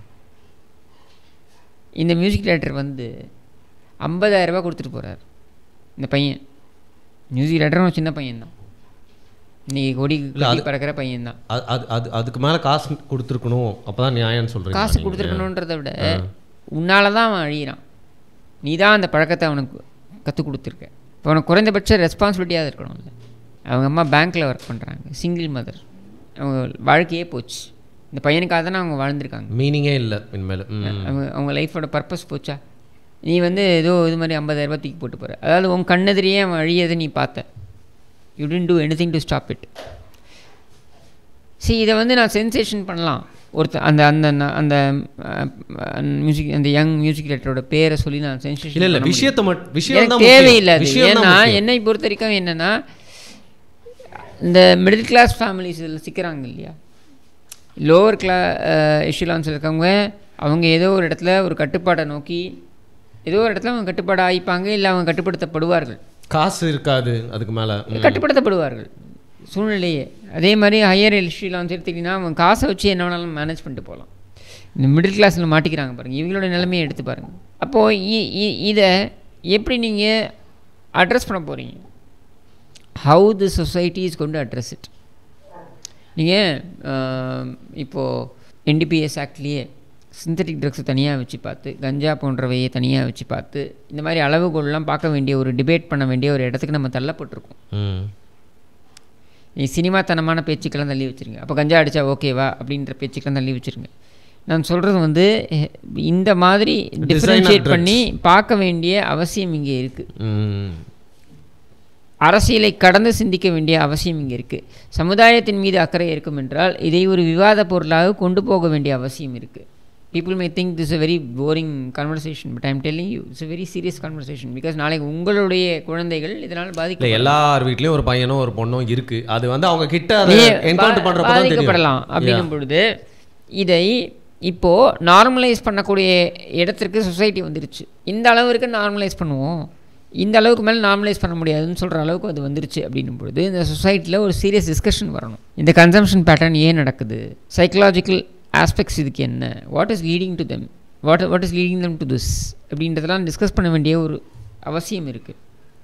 இந்த மியூசிக் டைரக்டர் வந்து 50000 ரூபாய் கொடுத்துட்டு போகிறார் இந்த பையன் மியூசிக் டைரக்டரும் சின்ன பையன் தான் இன்னைக்கு கொடி இல்ல, கொடி பறக்கிற பையன் தான் அது அது அது அதுக்கு மேலே காசு கொடுத்துருக்கணும் அப்போ தான் நியாயம்னு சொல்கிறீங்க காசு கொடுத்துருக்கணுன்றதை விட உன்னால தான் அவன் அழியிறான் நீ தான் அந்த பழக்கத்தை அவனுக்கு கற்றுக் கொடுத்துருக்க இப்போ அவனுக்கு குறைந்தபட்ச ரெஸ்பான்சிபிலிட்டியாக இருக்கணும்ல அவங்க அம்மா பேங்க்கில் ஒர்க் பண்ணுறாங்க சிங்கிள் மதர் அவங்க வாழ்க்கையே போச்சு இந்த பையனுக்காக தானே அவங்க வாழ்ந்திருக்காங்க மீனிங்கே இல்லை இனிமேல் ம் அவங்க அவங்க லைஃபோட பர்பஸ் போச்சா நீ வந்து ஏதோ இது மாதிரி 50000 ரூபாய் தூக்கி போட்டு போகிற அதாவது உன் கண்ணெதிரியே அவன் அழியதை நீ பார்த்த you tend do anything to stop it see இதை வந்து நான் சென்சேஷன் பண்ணலாம் ஒருத்த அந்த அந்த ந- அந்த மியூசிக் அந்த யங் மியூசிக் டைரக்டரோட பேரை சொல்லி நான் சென்சேஷன் இல்லை இல்லை விஷயத்தை மட்டும் விஷயம் எனக்கு தான் தேவையில்லை அது. விஷயம் ஏன்னா என்னை பொறுத்த வரைக்கும் என்னன்னா இந்த மிடில் கிளாஸ் ஃபேமிலிஸ் இதில் சிக்கிறாங்க இல்லையா லோவர் கிளா எஷிலான்ஸ் இருக்கவங்க அவங்க ஏதோ ஒரு இடத்துல ஒரு கட்டுப்பாடை நோக்கி ஏதோ ஒரு இடத்துல அவங்க கட்டுப்பாடு ஆயிப்பாங்க இல்லை அவங்க கட்டுப்படுத்தப்படுவார்கள் காசு இருக்காது அதுக்கு மேலே கட்டுப்படுத்தப்படுவார்கள் சூழ்நிலையே அதே மாதிரி ஹையர் எலிஷிலான்ஸ் எடுத்துக்கிட்டிங்கன்னா அவங்க காசை வச்சு என்ன வேணாலும் மேனேஜ் பண்ணிட்டு போகலாம் இந்த மிடில் கிளாஸில் மாட்டிக்கிறாங்க பாருங்கள் இவங்களோட நிலைமையை எடுத்து பாருங்கள் அப்போது இதை எப்படி நீங்கள் அட்ரஸ் பண்ண போகிறீங்க ஹவு தி சொசைட்டி இஸ் கொண்டு அட்ரஸ் இட் நீங்கள் இப்போது என்டிபிஎஸ் ஆக்ட்லேயே சிந்தட்டிக் ட்ரக்ஸை தனியாக வச்சு பார்த்து கஞ்சா போன்றவையை தனியாக வச்சு பார்த்து இந்த மாதிரி அளவுகோல்லாம் பார்க்க வேண்டிய ஒரு டிபேட் பண்ண வேண்டிய ஒரு இடத்துக்கு நம்ம தள்ளப்பட்டிருக்கோம் ம் நீ சினிமாத்தனமான பேச்சுக்கெல்லாம் தள்ளி வச்சுருங்க அப்போ கஞ்சா அடித்தா ஓகேவா அப்படின்ற பேச்சுக்கெல்லாம் தள்ளி வச்சுருங்க நான் சொல்கிறது வந்து எ- இந்த மாதிரி டிஃப்ரென்ஷியேட் drugs. பண்ணி பார்க்க வேண்டிய அவசியம் இங்கே இருக்குது ம் அரசியலை கடந்து சிந்திக்க வேண்டிய அவசியம் இங்கே இருக்குது சமுதாயத்தின் மீது அக்கறை இருக்கும் என்றால் இதை ஒரு விவாத பொருளாக கொண்டு போக வேண்டிய அவசியம் இருக்குது people may think this is a very boring conversation but i'm telling you it's a very serious conversation because நாளைக்கு உங்களுடைய குழந்தைகள் இதனால் இல்லை பாதிக்க எல்லார் வீட்லேயும் ஒரு பையனும் ஒரு பொண்ணும் இருக்கு அது வந்து அவங்க கிட்ட அதை நீ என்கவுண்டர் பா- பண்ணுறப்ப தான் தெரியும் பாதிக்கப்படலாம் அப்படின்னும் பொழுது இதை இப்போது நார்மலைஸ் பண்ணக்கூடிய இடத்திற்கு சொசைட்டி வந்துருச்சு இந்த அளவிற்கு நார்மலைஸ் பண்ணுவோம் இந்த அளவுக்கு மேலே நார்மலைஸ் பண்ண முடியாதுன்னு சொல்கிற அளவுக்கு அது வந்துருச்சு அப்படின்னும் பொழுது இந்த சொசைட்டியில் ஒரு சீரியஸ் டிஸ்கஷன் வரணும் இந்த கன்சம்ஷன் பேட்டர்ன் ஏன் நடக்குது சைக்கலாஜிக்கல் ஆஸ்பெக்ட்ஸ் இதுக்கு என்ன what is leading to them what what is leading them to this அப்படின்றதெல்லாம் டிஸ்கஸ் பண்ண வேண்டிய ஒரு அவசியம் இருக்குது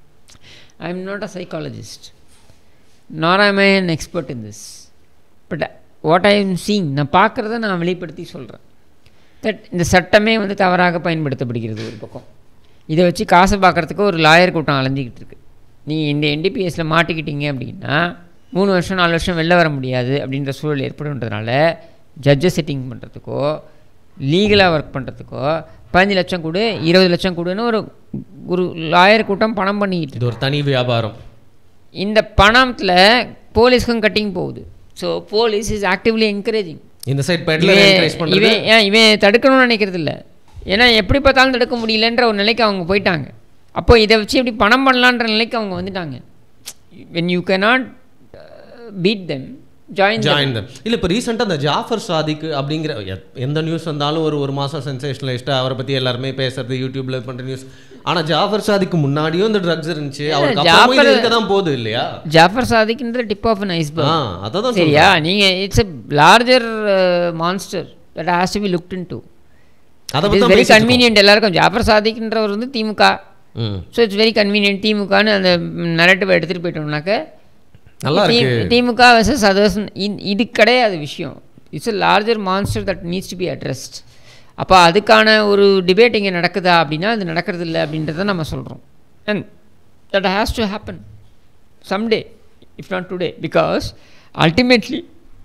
I am not a psychologist nor I'm an expert in this but what I am seeing நான் பார்க்குறத நான் வெளிப்படுத்தி சொல்கிறேன் தட் இந்த சட்டமே வந்து தவறாக பயன்படுத்தப்படுகிறது ஒரு பக்கம் இதை வச்சு காசு பார்க்குறதுக்கு ஒரு லாயர் கூட்டம் அலைஞ்சிக்கிட்டு இருக்கு நீ இந்த என்டிபிஎஸ்சில் மாட்டிக்கிட்டீங்க அப்படின்னா மூணு வருஷம் நாலு வருஷம் வெளில வர முடியாது அப்படின்ற சூழல் ஏற்படுன்றதுனால ஜட்ஜை செட்டிங் பண்ணுறதுக்கோ லீகலாக ஒர்க் பண்ணுறதுக்கோ பதினஞ்சு லட்சம் கொடு இருபது லட்சம் கொடுன்னு ஒரு ஒரு லாயர் கூட்டம் பணம் பண்ணிக்கிட்டு இது ஒரு தனி வியாபாரம் இந்த பணத்தில் போலீஸ்க்கும் கட்டிங் போகுது so police is actively encouraging இந்த சைட் பெட்லர் என்கரேஜ் பண்ணுறது இவன் ஏன் இவன் தடுக்கணும்னு நினைக்கிறது இல்லை ஏன்னா எப்படி பார்த்தாலும் தடுக்க முடியலன்ற ஒரு நிலைக்கு அவங்க போயிட்டாங்க அப்போ இதை வச்சு எப்படி பணம் பண்ணலான்ற நிலைக்கு அவங்க வந்துட்டாங்க when you cannot beat them join join them இல்லை இப்போ ரீசெண்டாக அந்த ஜாஃபர் சாதிக் அப்படிங்கிற எ- எந்த நியூஸ் வந்தாலும் ஒரு ஒரு மாதம் சென்சேஷனலிஸ்ட்டாக அவரை பற்றி எல்லாருமே பேசுறது யூடியூப்ல பண்ணுற நியூஸ் ஆனால் ஜாஃபர் சாதிக்கு முன்னாடியும் இந்த ட்ரக்ஸ் இருந்துச்சு அவருக்கு அப்புறமும் இது ஜாஃபர் இருக்க தான் போகுது இல்லையா ஜாஃபர் சாதிக்ன்ற tip of an uh iceberg அதை தான் சரியா நீங்கள் it's a larger monster that has to be looked into அதை இட் பற்றி இஸ் தான் வெரி பேசிட்டு இருக்கோம். கன்வீனியன்ட் எல்லாருக்கும் ஜாஃபர் சாதிக்ன்றவர் வந்து திமுக ம் ஸோ இட்ஸ் வெரி கன்வீனியன்ட் திமுகன்னு அந்த நரேட்டிவை எடுத்துகிட்டு போயிட்டோம்னாக்க நல்லா இருக்கு தி- திமுக வர்சஸ் அதர்ஸ் இது கிடையாது விஷயம் it's a larger monster that needs to be addressed அப்போ அதுக்கான ஒரு டிபேட் இங்கே நடக்குதா அப்படின்னா அது நடக்கிறது இல்லை அப்படின்றத நம்ம சொல்கிறோம் and that has to happen someday if not today because ultimately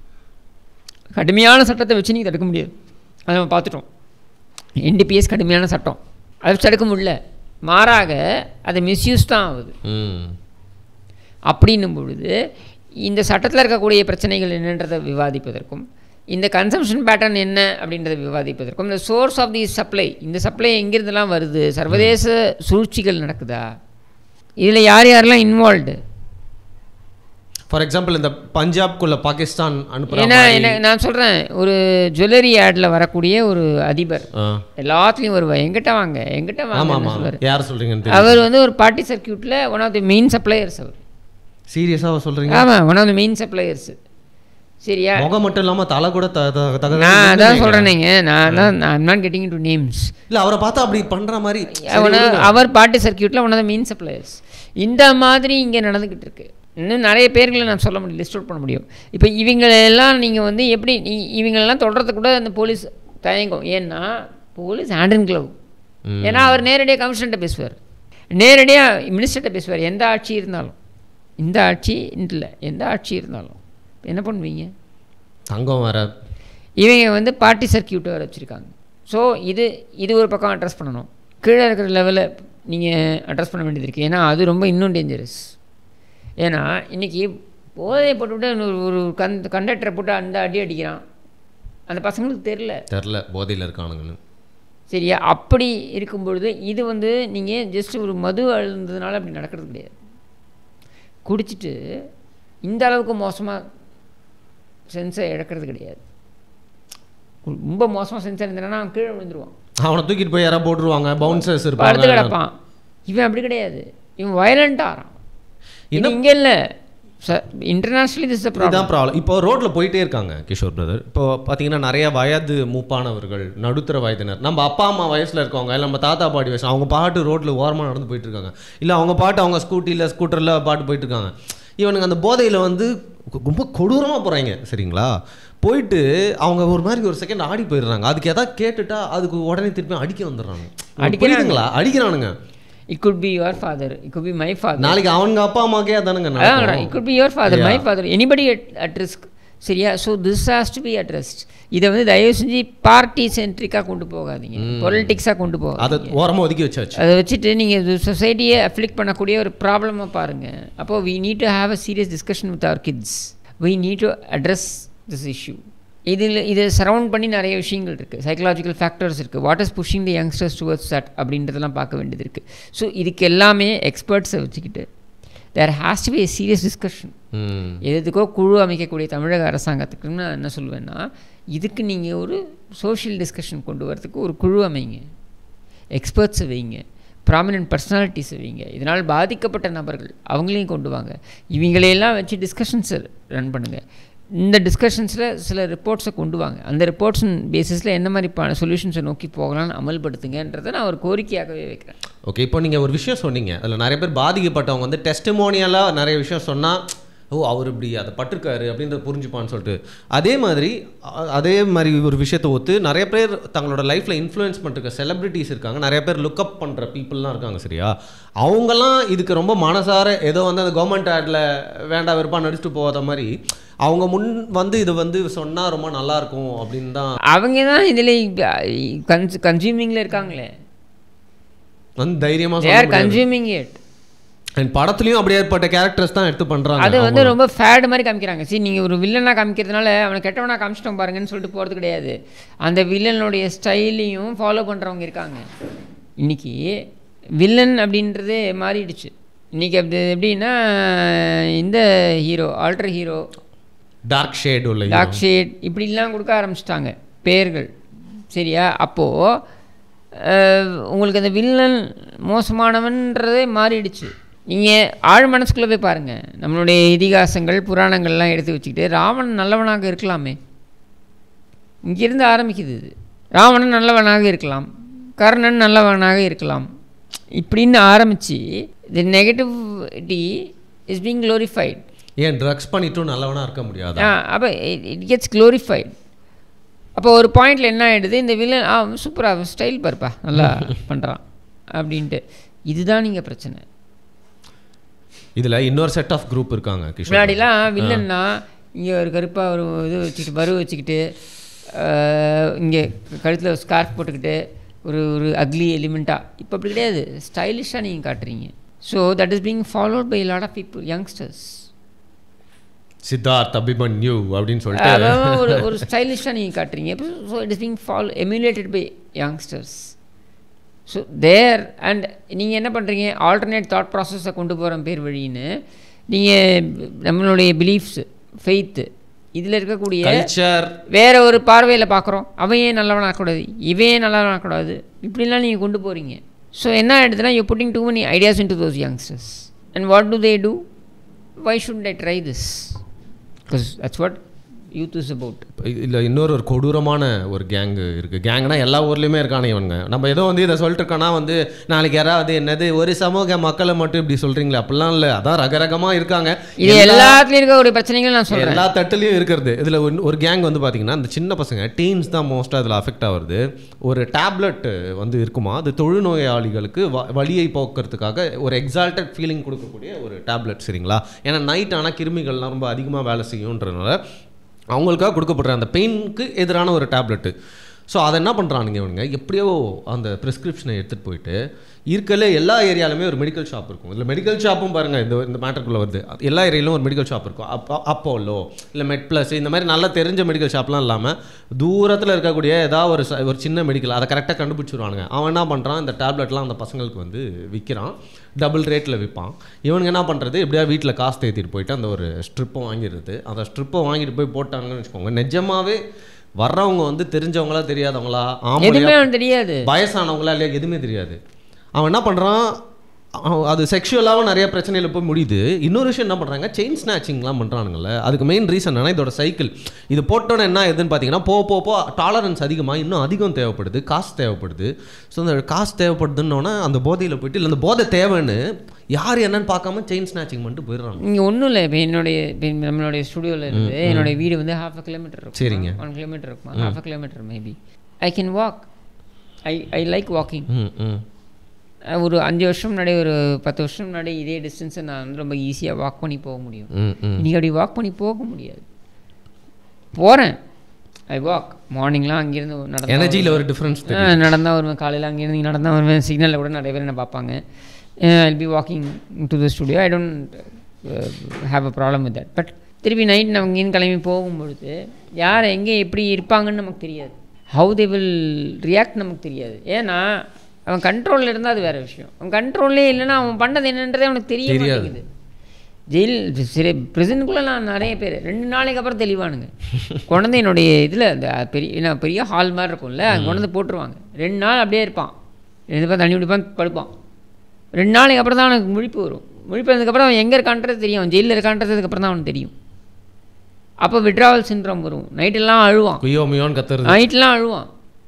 கடுமையான சட்டத்தை வச்சு நீங்கள் தடுக்க முடியாது அதை நம்ம பார்த்துட்டோம் என்டிபிஎஸ் கடுமையான சட்டம் அதை வச்சு தடுக்க முடியல மாறாக அது மிஸ்யூஸ் தான் ஆகுது ம் அப்படின்னும் பொழுது இந்த சட்டத்தில் இருக்கக்கூடிய பிரச்சனைகள் என்னன்றதை விவாதிப்பதற்கும் இந்த கன்சம்ஷன் பேட்டர்ன் என்ன அப்படின்றத விவாதிப்பதற்கும் இந்த சோர்ஸ் ஆஃப் தி சப்ளை இந்த சப்ளை எங்கிருந்தெல்லாம் வருது சர்வதேச சூழ்ச்சிகள் நடக்குதா இதில் யார் யாரெல்லாம் இன்வால்வ்டு ஃபார் எக்ஸாம்பிள் இந்த பஞ்சாப்குள்ள பாகிஸ்தான் அனுப்புற ஏன்னா மாதிரி- என்ன நான் சொல்கிறேன் ஒரு ஜுவல்லரி ஆடில் வரக்கூடிய ஒரு அதிபர் ஆ. எல்லாத்துலேயும் வருவார் எங்கிட்ட வாங்க எங்கிட்ட ஆமா வாங்க ஆமா சொல்லுவார் யார் சொல்றீங்கன்னு தெரியும் அவர் வந்து ஒரு பார்ட்டி சர்க்கியூட்டில் one of the main suppliers அவர் சீரியஸாக சொல்றீங்க ஆமாம் one of the main suppliers சரியா முகம் மட்டும் இல்லாம தலை கூட த த- தக நான் அதான் சொல்கிறேனேங்க நான் தான் நான் நாட் கெட்டிங் டு நேம்ஸ் இல்ல அவரை பார்த்தா அப்படி பண்ற மாதிரி சரி, அவன விடுங்க. அவர் பார்ட்டி சர்க்கியூட்டில் one of the main suppliers இந்த மாதிரி இங்கே நடந்துக்கிட்டு இருக்கு இன்னும் நிறைய பேர்களை நான் சொல்ல முடியும் லிஸ்ட் அவுட் பண்ண முடியும் இப்போ இவங்களெல்லாம் நீங்கள் வந்து எப்படி நீ- இவங்களெல்லாம் தொடர்றது கூட அந்த போலீஸ் தயங்கும் ஏன்னா போலீஸ் ஹேண்ட் அண்ட் க்ளவ் ம். ஏன்னா அவர் நேரடியாக கமிஷனர்கிட்ட பேசுவார் நேரடியாக மினிஸ்டர்கிட்ட பேசுவார் எந்த ஆட்சி இருந்தாலும் இந்த ஆட்சி இல்லை எந்த ஆட்சி இருந்தாலும் என்ன பண்ணுவீங்க தங்கம் வர இவங்க வந்து பார்ட்டி சர்க்கியூட்டை வர வச்சுருக்காங்க ஸோ இது இது ஒரு பக்கம் அட்ரஸ் பண்ணணும் கீழே இருக்கிற லெவலில் நீங்கள் அட்ரஸ் பண்ண வேண்டியது இருக்குது ஏன்னா அது ரொம்ப இன்னும் டேஞ்சரஸ் ஏன்னா இன்றைக்கி போதையை போட்டுவிட்டு ஒரு ஒரு கண் கண்டக்டரை போட்டு அந்த அடி அடிக்கிறான் அந்த பசங்களுக்கு தெரில தெரில போதையில் இருக்கானுங்கன்னு சரியா அப்படி இருக்கும் பொழுது இது வந்து நீங்கள் ஜஸ்ட் ஒரு மது அழுந்ததுனால அப்படி நடக்கிறது கிடையாது குடிச்சிட்டு இந்த அளவுக்கு மோசமாக சென்ஸை இழக்கிறது கிடையாது ரொம்ப மோசமாக சென்ஸ் இருந்ததுன்னா அவன் கீழே விழுந்துருவான் அவனை தூக்கிட்டு போய் யாராவது போட்டுருவாங்க பவுன்சர்ஸ் படுத்து இருப்பாங்க கிடப்பான் இவன் அப்படி கிடையாது இவன் வயலண்ட்டாக ஆறான் இது இன்னும் இங்கே இல்லை இன்டர்நேஷ்னலி திஸ் ப்ராப்ளம் இதான் ப்ராப்ளம் இப்போ ரோட்ல போயிட்டே இருக்காங்க கிஷோர் பிரதர் இப்போ பார்த்தீங்கன்னா நிறைய வயது மூப்பானவர்கள் நடுத்தர வயதினர் நம்ம அப்பா அம்மா வயசுல இருக்கவங்க இல்லை நம்ம தாத்தா பாட்டி வயசு அவங்க பாட்டு ரோட்ல ஓரமா நடந்து போயிட்டு இருக்காங்க இல்லை அவங்க பாட்டு அவங்க ஸ்கூட்டியில் ஸ்கூட்டரில் பாட்டு போயிட்டு இருக்காங்க இவனுங்க அந்த போதையில வந்து ரொம்ப கொடூரமாக போகிறாங்க சரிங்களா போயிட்டு அவங்க ஒரு மாதிரி ஒரு செகண்ட் ஆடி போயிடுறாங்க அதுக்கு எதாவது கேட்டுட்டா அதுக்கு உடனே திருப்பி அடிக்க வந்துடுறாங்க அடிக்கிறாங்க. அடிக்கிறாங்களா அடிக்கிறானுங்க it could be your father it could be my father நாளைக்கு அவங்க அப்பா அம்மாக்கே அதானுங்க அதான் நடக்கும். It could be your father my father anybody at risk சரியா so this has to be at rest இதை வந்து தயவு செஞ்சு பார்ட்டி சென்ட்ரிக்காக கொண்டு போகாதீங்க பொலிட்டிக்ஸாக கொண்டு போகாதீங்க அதை ஓரமாக ஒதுக்கி வச்சாச்சு அதை வச்சுட்டு நீங்கள் சொசைட்டியை அஃப்ளிக் பண்ணக்கூடிய ஒரு ப்ராப்ளமாக பாருங்கள் அப்போ we need to have a serious discussion with our kids we need to address this issue இதில் இதை சரவுண்ட் பண்ணி நிறைய விஷயங்கள் இருக்குது சைக்கலாஜிக்கல் ஃபேக்டர்ஸ் இருக்குது what is pushing the youngsters towards that அப்படின்றதெல்லாம் பார்க்க வேண்டியது இருக்குது ஸோ இதுக்கு எல்லாமே எக்ஸ்பர்ட்ஸை வச்சுக்கிட்டு there has to be a serious discussion ம் எதுக்கோ குழு அமைக்கக்கூடிய தமிழக அரசாங்கத்துக்கு நான் என்ன சொல்லுவேன்னா இதுக்கு நீங்கள் ஒரு சோஷியல் டிஸ்கஷன் கொண்டு வரதுக்கு ஒரு குழு அமைங்க எக்ஸ்பர்ட்ஸை வைங்க ப்ராமினன்ட் பர்சனாலிட்டிஸை வைங்க இதனால் பாதிக்கப்பட்ட நபர்கள் அவங்களையும் கொண்டு வாங்க இவங்களையெல்லாம் வச்சு டிஸ்கஷன்ஸை ரன் பண்ணுங்கள் இந்த டிஸ்கஷன்ஸில் சில ரிப்போர்ட்ஸை கொண்டு வாங்க அந்த ரிப்போர்ட்ஸ் பேசிஸில் என்ன மாதிரி சொல்யூஷன்ஸை நோக்கி போகலாம்னு அமல்படுத்துங்கன்றதை நான் ஒரு கோரிக்கையாகவே வைக்கிறேன் ஓகே இப்போ நீங்கள் ஒரு விஷயம் சொன்னீங்க அதில் நிறைய பேர் பாதிக்கப்பட்டவங்க வந்து டெஸ்டிமோனியலாக நிறைய விஷயம் சொன்னால் ஓ அவர் இப்படி அதை பட்டிருக்காரு அப்படின்றத புரிஞ்சுப்பான்னு சொல்லிட்டு அதே மாதிரி அ- அதே மாதிரி ஒரு விஷயத்தை ஒத்து நிறைய பேர் தங்களோட லைஃப்பில் இன்ஃப்ளூயன்ஸ் பண்ணிருக்க செலிபிரிட்டிஸ் இருக்காங்க நிறைய பேர் லுக்கப் பண்ணுற பீப்புளெலாம் இருக்காங்க சரியா அவங்கெல்லாம் இதுக்கு ரொம்ப மனசார ஏதோ வந்து அந்த கவர்மெண்ட் ஆடில் வேண்டாம் வெறுப்பாக நடிச்சுட்டு போகாத மாதிரி அவங்க முன் வந்து இது வந்து சொன்னால் ரொம்ப நல்லா இருக்கும் அப்படின்னு தான் அவங்க தான் இதில் கன்ஸ் கன்சியூமிங்கில் இருக்காங்களே வந்து தைரியமாக தே ஆர் சொல்ல கன்சியூமிங் இட் அண்ட் படத்துலையும் அப்படி ஏற்பட்ட கேரக்டர்ஸ் தான் எடுத்து பண்ணுறாங்க அது வந்து ரொம்ப ஃபேடு மாதிரி காமிக்கிறாங்க சரி நீங்கள் ஒரு வில்லனாக காமிக்கிறதுனால அவனை கெட்டவனா காமிச்சிட்டோம் பாருங்கன்னு சொல்லிட்டு போகிறது கிடையாது அந்த வில்லனுடைய ஸ்டைலையும் ஃபாலோ பண்ணுறவங்க இருக்காங்க இன்னைக்கு வில்லன் அப்படின்றது மாறிடுச்சு இன்னைக்கு அப்படி எப்படின்னா இந்த hero alter hero dark shade உள்ள டார்க் ஷேட் இப்படிலாம் கொடுக்க ஆரம்பிச்சிட்டாங்க பேர்கள் சரியா அப்போது உங்களுக்கு அந்த வில்லன் மோசமானவன்றதே மாறிடுச்சு நீங்கள் ஆழ் மனசுக்குள்ளே போய் பாருங்கள் நம்மளுடைய இதிகாசங்கள் புராணங்கள்லாம் எடுத்து வச்சுக்கிட்டு ராவணன் நல்லவனாக இருக்கலாமே இங்கிருந்து ஆரம்பிக்குது இது ராவணன் நல்லவனாக இருக்கலாம் கர்ணன் நல்லவனாக இருக்கலாம் இப்படின்னு ஆரம்பித்து the negativity is being glorified ஏன் ட்ரக்ஸ் பண்ணிட்டும் நல்லவனா இருக்க முடியாதா அப்போ இட் கெட்ஸ் glorified அப்போ ஒரு பாயிண்டில் என்ன ஆகிடுது இந்த வில்லன் ஆ சூப்பராக ஸ்டைல் பாருப்பா நல்லா பண்ணுறான் அப்படின்ட்டு இதுதான் நீங்கள் பிரச்சனை இதுல இன்னொரு செட் ஆஃப் குரூப் இருக்காங்க கிஷோர் முன்னாடிலாம் வில்லன்னா இங்கே ஒரு கருப்பாக ஒரு இது வச்சுக்கிட்டு பரு வச்சுக்கிட்டு இங்கே கழுத்தில் ஸ்கார்ஃப் போட்டுக்கிட்டு ஒரு ஒரு அக்லி எலிமெண்ட்டாக இப்போ அப்படி கிடையாது ஸ்டைலிஷாக நீங்கள் காட்டுறீங்க so that is being followed by lot of people youngsters Siddharth Abhimanyu அப்படின்னு சொல்லிட்டு அதான் ஒரு ஒரு ஸ்டைலிஷாக நீங்கள் காட்டுறீங்க so it is being follow emulated by youngsters so there and நீங்கள் என்ன பண்ணுறீங்க ஆல்டர்னேட் தாட் ப்ராசஸை கொண்டு போகிற பேர் வழின்னு நீங்கள் நம்மளுடைய பிலீஃப்ஸ் ஃபெய்த்து இதில் இருக்கக்கூடிய கல்ச்சர் வேற ஒரு பார்வையில் பார்க்குறோம் அவன் ஏன் நல்லவனாகக்கூடாது இவன் ஏன் நல்லவனாகக்கூடாது இப்படிலாம் நீங்கள் கொண்டு போகிறீங்க ஸோ என்ன ஆகிடுதுன்னா you putting too many ideas into those youngsters and what do they do why should I try this because that's what youth is about இல்ல இன்னொரு ஒரு கொடூரமான ஒரு கேங் இருக்கு கேங்னா எல்லா ஊர்லயுமே இருக்கானே இவனுங்க நம்ம ஏதோ வந்து இதை சொல்லிட்டு இருக்கோம்னா வந்து நாளைக்கு யாராவது என்னது ஒரு சமூக மக்களை மட்டும் இப்படி சொல்றீங்களே அப்படிலாம் இல்ல அதான் ரகரகமா இருக்காங்க இது எல்லாத்துலேயும் இருக்க ஒரு பிரச்சனைகள் நான் சொல்கிறேன் எல்லா தட்டுலையும் இருக்கிறது இதில் ஒரு கேங் வந்து பார்த்தீங்கன்னா இந்த சின்ன பசங்க டீன்ஸ் தான் மோஸ்ட்டாக அதில் அஃபெக்ட் ஆகுறது ஒரு டேப்லெட் வந்து இருக்குமா அது தொழுநோயாளிகளுக்கு வ வலியை போக்குறதுக்காக ஒரு எக்ஸால்டட் ஃபீலிங் கொடுக்கக்கூடிய ஒரு டேப்லெட் சரிங்களா ஏன்னா நைட் ஆனால் கிருமிகள்லாம் ரொம்ப அதிகமாக வேலை செய்யுன்றதுனால அவங்களுக்காக கொடுக்கப்படுற அந்த பெயினுக்கு எதிரான ஒரு டேப்லெட்டு ஸோ அதை என்ன பண்ணுறானுங்க இவனுங்க எப்படியோ அந்த ப்ரிஸ்கிரிப்ஷனை எடுத்துகிட்டு போயிட்டு இருக்கல எல்லா ஏரியாலுமே ஒரு மெடிக்கல் ஷாப் இருக்கும் இதில் மெடிக்கல் ஷாப்பும் பாருங்கள் இந்த இந்த மேட்டருக்குள்ளே வருது அது எல்லா ஏரியாலும் ஒரு மெடிக்கல் ஷாப் இருக்கும் அப்போ அப்போலோ இல்லை மெட் ப்ளஸ் இந்த மாதிரி நல்லா தெரிஞ்ச மெடிக்கல் ஷாப்லாம் இல்லாமல் தூரத்தில் இருக்கக்கூடிய ஏதாவது ஒரு ச- ஒரு சின்ன மெடிக்கல் அதை கரெக்டாக கண்டுபிடிச்சிருவானுங்க அவன் என்ன பண்ணுறான் இந்த டேப்லெட்லாம் அந்த பசங்களுக்கு வந்து விற்கிறான் டபுள் ரேட்டில் விற்பான் இவனுங்க என்ன பண்ணுறது எப்படியா வீட்டில் காசு தேத்திட்டு போயிட்டு அந்த ஒரு ஸ்ட்ரிப்பை வாங்கிடுறது அந்த ஸ்ட்ரிப்பை வாங்கிட்டு போய் போட்டாங்கன்னு வச்சுக்கோங்க நிஜமாவே வர்றவங்க வந்து தெரிஞ்சவங்களா தெரியாதவங்களா ஆம்பளையா எதுவுமே அவனுக்கு தெரியாது வயசானவங்களா இல்லையா எதுவுமே தெரியாது அவன் என்ன பண்ணுறான் அ- அது செக்ஷுவலாகவும் நிறைய பிரச்சனையில் போய் முடியுது இன்னொரு விஷயம் என்ன பண்ணுறாங்க செயின் ஸ்நாச்சிங்லாம் பண்ணுறானுங்கல்ல அதுக்கு மெயின் ரீசன் என்ன இதோட சைக்கிள் இது போட்டோன்னே என்ன எதுன்னு பார்த்தீங்கன்னா போ போ போ டாலரன்ஸ் அதிகமாக இன்னும் அதிகம் தேவைப்படுது காசு தேவைப்படுது ஸோ அந்த காசு தேவைப்படுதுன்னொன்னே அந்த போதையில் போயிட்டு இல்லை அந்த போதை தேவைன்னு யார் என்னன்னு பார்க்காம செயின் ஸ்நாச்சிங் பண்ணிட்டு போயிடுறாங்க இங்கே ஒன்றும் இல்லை இப்போ என்னுடைய இப்போ நம்மளுடைய ஸ்டுடியோவில் இருந்து என்னுடைய வீடு வந்து ஹாஃப் அ கிலோமீட்டர் இருக்கும் சரிங்க. ஒன் கிலோமீட்டர் இருக்குமா half a kilometre maybe I can walk I I like walking ம் ம் ஒரு அஞ்சு வருஷம் முன்னாடி ஒரு பத்து வருஷம் முன்னாடி இதே டிஸ்டன்ஸை நான் வந்து ரொம்ப ஈஸியாக வாக் பண்ணி போக முடியும் ம் ம் இன்றைக்கி அப்படி வாக் பண்ணி போக முடியாது போகிறேன் ஐ வாக் மார்னிங்லாம் அங்கேருந்து நடந்து எனர்ஜியில் ஒரு டிஃப்ரென்ஸ் நடந்தால் வருவேன் காலையில் அங்கேருந்து இங்கே நடந்தால் வருவேன் சிக்னலில் கூட நிறைய பேர் என்ன பார்ப்பாங்க I'll be walking to the studio I don't have a problem with that but திருப்பி நைட் நம்ம இங்கேருந்து கிளம்பி போகும்பொழுது யார் எங்கே எப்படி இருப்பாங்கன்னு நமக்கு தெரியாது ஹவு தே வில் ரியாக்ட் நமக்கு தெரியாது ஏன்னா அவன் கண்ட்ரோலில் இருந்தால் அது வேறு விஷயம் அவன் கண்ட்ரோல்லே இல்லைன்னா அவன் பண்ணது என்னன்றதே அவனுக்கு தெரிய தெரியாது. மாட்டேங்குது ஜெயில் சிறை ப்ரிசனுக்குள்ளே நான் நிறைய பேர் ரெண்டு நாளைக்கு அப்புறம் தெளிவானுங்க கொண்டு வந்து என்னுடைய இதில் இந்த பெரிய என்ன பெரிய ஹால் மாதிரி இருக்கும்ல அங்கே கொண்டு வந்து போட்டுருவாங்க ரெண்டு நாள் அப்படியே இருப்பான் ரெண்டு பேர் தண்ணி குடிப்பான் படுப்பான் ரெண்டு நாளைக்கு அப்புறம் தான் அவனுக்கு முழிப்பு வரும் முழிப்பு வந்ததுக்கப்புறம் அவன் எங்கே இருக்கான்றது தெரியும் அவன் ஜெயிலில் இருக்கான்றது அதுக்கப்புறம் தான் அவனுக்கு தெரியும் அப்போ விட்ராவல் சின்ட்ரம் வரும் நைட்டெல்லாம் அழுவான் குய்யோ மியோன்னு கத்துறது நைட்லாம் அழுவான்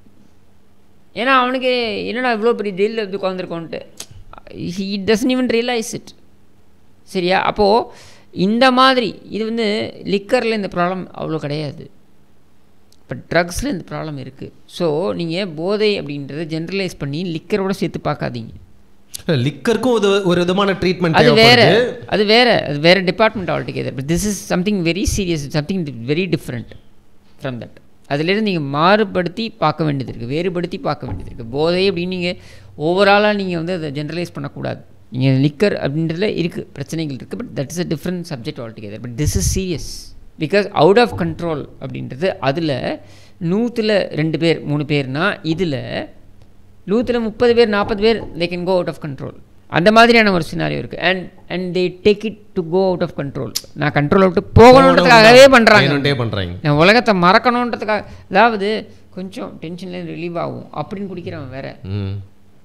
ஏன்னா அவனுக்கு என்னடா இவ்வளோ பெரிய ஜெயிலில் இருந்து உட்காந்துருக்கோன்ட்டு he doesn't even realise it சரியா அப்போது இந்த மாதிரி இது வந்து லிக்கரில் இந்த ப்ராப்ளம் அவ்வளோ கிடையாது இப்போ ட்ரக்ஸில் இந்த ப்ராப்ளம் இருக்குது ஸோ நீங்கள் போதை அப்படின்றத ஜென்ரலைஸ் பண்ணி லிக்கரோட சேர்த்து பார்க்காதீங்க லிக்கருக்கும் ஒரு ஒரு விதமான ட்ரீட்மெண்ட் அது வேற தேவைப்படுது அது வேற அது வேற department altogether but this is something very serious something very different from that அதுலேருந்து நீங்கள் மாறுபடுத்தி பார்க்க வேண்டியது இருக்குது வேறுபடுத்தி பார்க்க வேண்டியது இருக்குது போதை அப்படின்னு நீங்கள் ஓவராலாக நீங்கள் வந்து அதை ஜென்ரலைஸ் பண்ணக்கூடாது நீங்கள் லிக்கர் அப்படின்றதுல இருக்குது பிரச்சனைகள் இருக்குது but that is a different subject altogether but this is serious because out of control அப்படின்றது அதில் நூற்றில் ரெண்டு பேர் மூணு பேர்னா இதில் நூற்றில் முப்பது பேர் நாற்பது பேர் they can go out of control அந்த மாதிரியான ஒரு சினாரியோ இருக்குது and and they take it to go out of control நான் கண்ட்ரோல் விட்டு போகணுன்றதுக்காகவே பண்ணுறாங்க வேணும்ட்டே பண்றாங்க நான் உலகத்தை மறக்கணுன்றதுக்காக அதாவது கொஞ்சம் டென்ஷன்லேருந்து ரிலீவ் ஆகும் அப்படின்னு குடிக்கிறவன் வேற ம்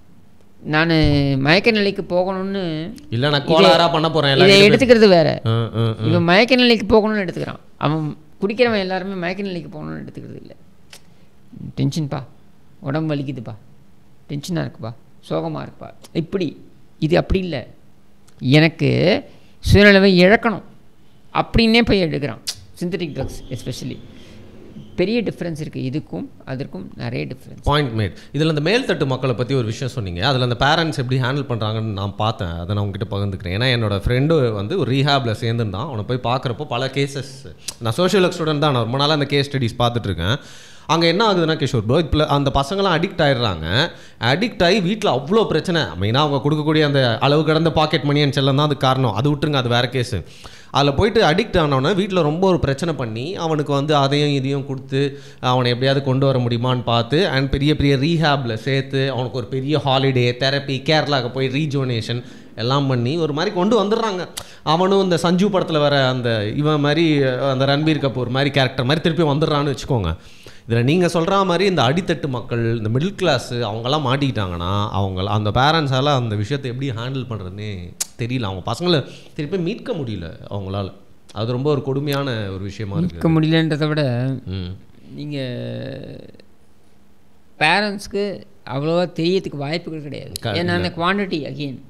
நான் மயக்க நிலைக்கு போகணும்னு இல்ல நான் கோளாரா பண்ண போறேன் இதை எல்லாரும் எடுத்துக்கிறது வேற ம், ம், ம். இவன் மயக்க நிலைக்கு போகணும்னு எடுத்துக்கிறான் அவன் குடிக்கிறவன் எல்லாருமே மயக்க நிலைக்கு போகணும்னு எடுத்துக்கிறது இல்லை டென்ஷன்ப்பா உடம்பு வலிக்குதுப்பா டென்ஷனாக இருக்குப்பா சோகமாக இருக்குப்பா இப்படி இது அப்படி இல்லை எனக்கு சுயநலவை இழக்கணும் அப்படின்னே போய் எடுக்கிறான் சிந்தட்டிக் ட்ரக்ஸ் எஸ்பெஷலி பெரிய டிஃப்ரென்ஸ் இருக்குது இதுக்கும் அதற்கும் நிறைய டிஃப்ரென்ஸ் பாயிண்ட் மேட் இதில் அந்த மேல்தட்டு மக்களை பற்றி ஒரு விஷயம் சொன்னீங்க அதில் அந்த பேரண்ட்ஸ் எப்படி ஹேண்டில் பண்ணுறாங்கன்னு நான் பார்த்தேன் அதை நான் உங்ககிட்ட பகிர்ந்துக்கிறேன் ஏன்னா என்னோட ஃப்ரெண்டு வந்து ஒரு ரீஹாபில் சேர்ந்துருந்தான் அவனை போய் பார்க்குறப்போ பல கேசஸ் நான் சோஷியல் ஒர்க் ஸ்டூடெண்ட் தான் நான் ரொம்ப நாளாக அந்த கேஸ் ஸ்டடீஸ் பார்த்துட்டு இருக்கேன் அங்கே என்ன ஆகுதுன்னா கிஷோர் ப்ரோ இப்போ அந்த பசங்களாம் அடிக்ட் ஆயிடுறாங்க அடிக்ட் ஆகி வீட்டில் அவ்வளோ பிரச்சனை மெயினாக அவங்க கொடுக்கக்கூடிய அந்த அளவு கடந்த பாக்கெட் மணி அண்ட் செல்லம் தான் அது காரணம் அது விட்டுருங்க அது வேற கேஸு அதில் போயிட்டு அடிக்ட் ஆனவன வீட்டில் ரொம்ப ஒரு பிரச்சனை பண்ணி அவனுக்கு வந்து அதையும் இதையும் கொடுத்து அவனை எப்படியாவது கொண்டு வர முடியுமான்னு பார்த்து அண்ட் பெரிய பெரிய ரீஹேபில் சேர்த்து அவனுக்கு ஒரு பெரிய ஹாலிடே தெரப்பி கேரளாவுக்கு போய் ரீஜுவனேஷன் எல்லாம் பண்ணி ஒரு மாதிரி கொண்டு வந்துடுறாங்க அவனும் இந்த சஞ்சு படத்தில் வர அந்த இவன் மாதிரி அந்த ரன்பீர் கபூர் மாதிரி கேரக்டர் மாதிரி திருப்பி வந்துடுறான்னு வச்சுக்கோங்க இதில் நீங்கள் சொல்கிற மாதிரி இந்த அடித்தட்டு மக்கள் இந்த மிடில் கிளாஸு அவங்கெல்லாம் மாட்டிக்கிட்டாங்கன்னா அவங்க அந்த பேரண்ட்ஸால் அந்த விஷயத்தை எப்படி ஹேண்டில் பண்ணுறதுனே தெரியல அவங்க பசங்களை திருப்பி மீட்க முடியல அவங்களால அது ரொம்ப ஒரு கொடுமையான ஒரு விஷயமா இருக்கு இருக்க முடியலன்றதை விட ம் நீங்கள் பேரண்ட்ஸ்க்கு அவ்வளோவா தெரியறதுக்கு வாய்ப்புகள் கிடையாது க- ஏன்னா அந்த குவாண்டிட்டி அகெயின்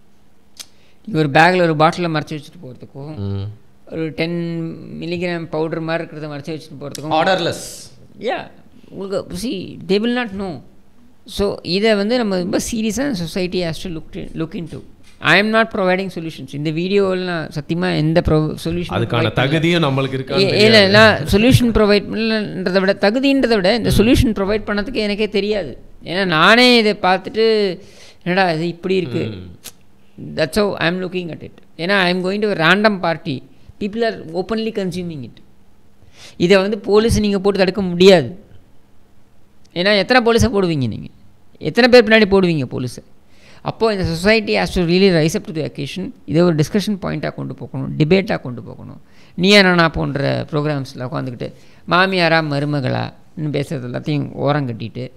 ஒரு பேக்கில் ஒரு பாட்டிலில் மறைச்சி வச்சுட்டு போகிறதுக்கும் ம் ஒரு டென் மில்லிகிராம் பவுடர் மாதிரி இருக்கிறத மறைச்சி வச்சுட்டு போகிறதுக்கும் ஆர்டர்லெஸ் யா உங்களுக்கு see they will not know so இதை வந்து நம்ம ரொம்ப சீரியஸாக society has to look look into I am not providing solutions இந்த வீடியோவில் நான் சத்தியமாக எந்த ப்ரொ சொல்யூஷன் அதுக்கான தகுதியும் நம்மளுக்கு இருக்கான்னு இல்லை நான் சொல்யூஷன் ப்ரொவைட் பண்ணலன்றதை விட தகுதின்றதை விட இந்த சொல்யூஷன் ப்ரொவைட் பண்ணதுக்கு எனக்கே தெரியாது ஏன்னா நானே இதை பார்த்துட்டு என்னடா இது இப்படி இருக்குது that's how I am looking at it ஏன்னா I am going to random party people are openly consuming it இதை வந்து போலீஸ் நீங்கள் போட்டு தடுக்க முடியாது ஏன்னா எத்தனை போலீஸை போடுவீங்க நீங்கள் எத்தனை பேர் பின்னாடி போடுவீங்க போலீஸை அப்போது இந்த society has to really rise up to the occasion இதை ஒரு டிஸ்கஷன் பாயிண்ட்டாக கொண்டு போகணும் டிபேட்டாக கொண்டு போகணும் நீ நானா போன்ற ப்ரோக்ராம்ஸில் உட்காந்துக்கிட்டு மாமியாரா மருமகளா பேசுகிறது எல்லாத்தையும் ஓரம் கட்டிட்டு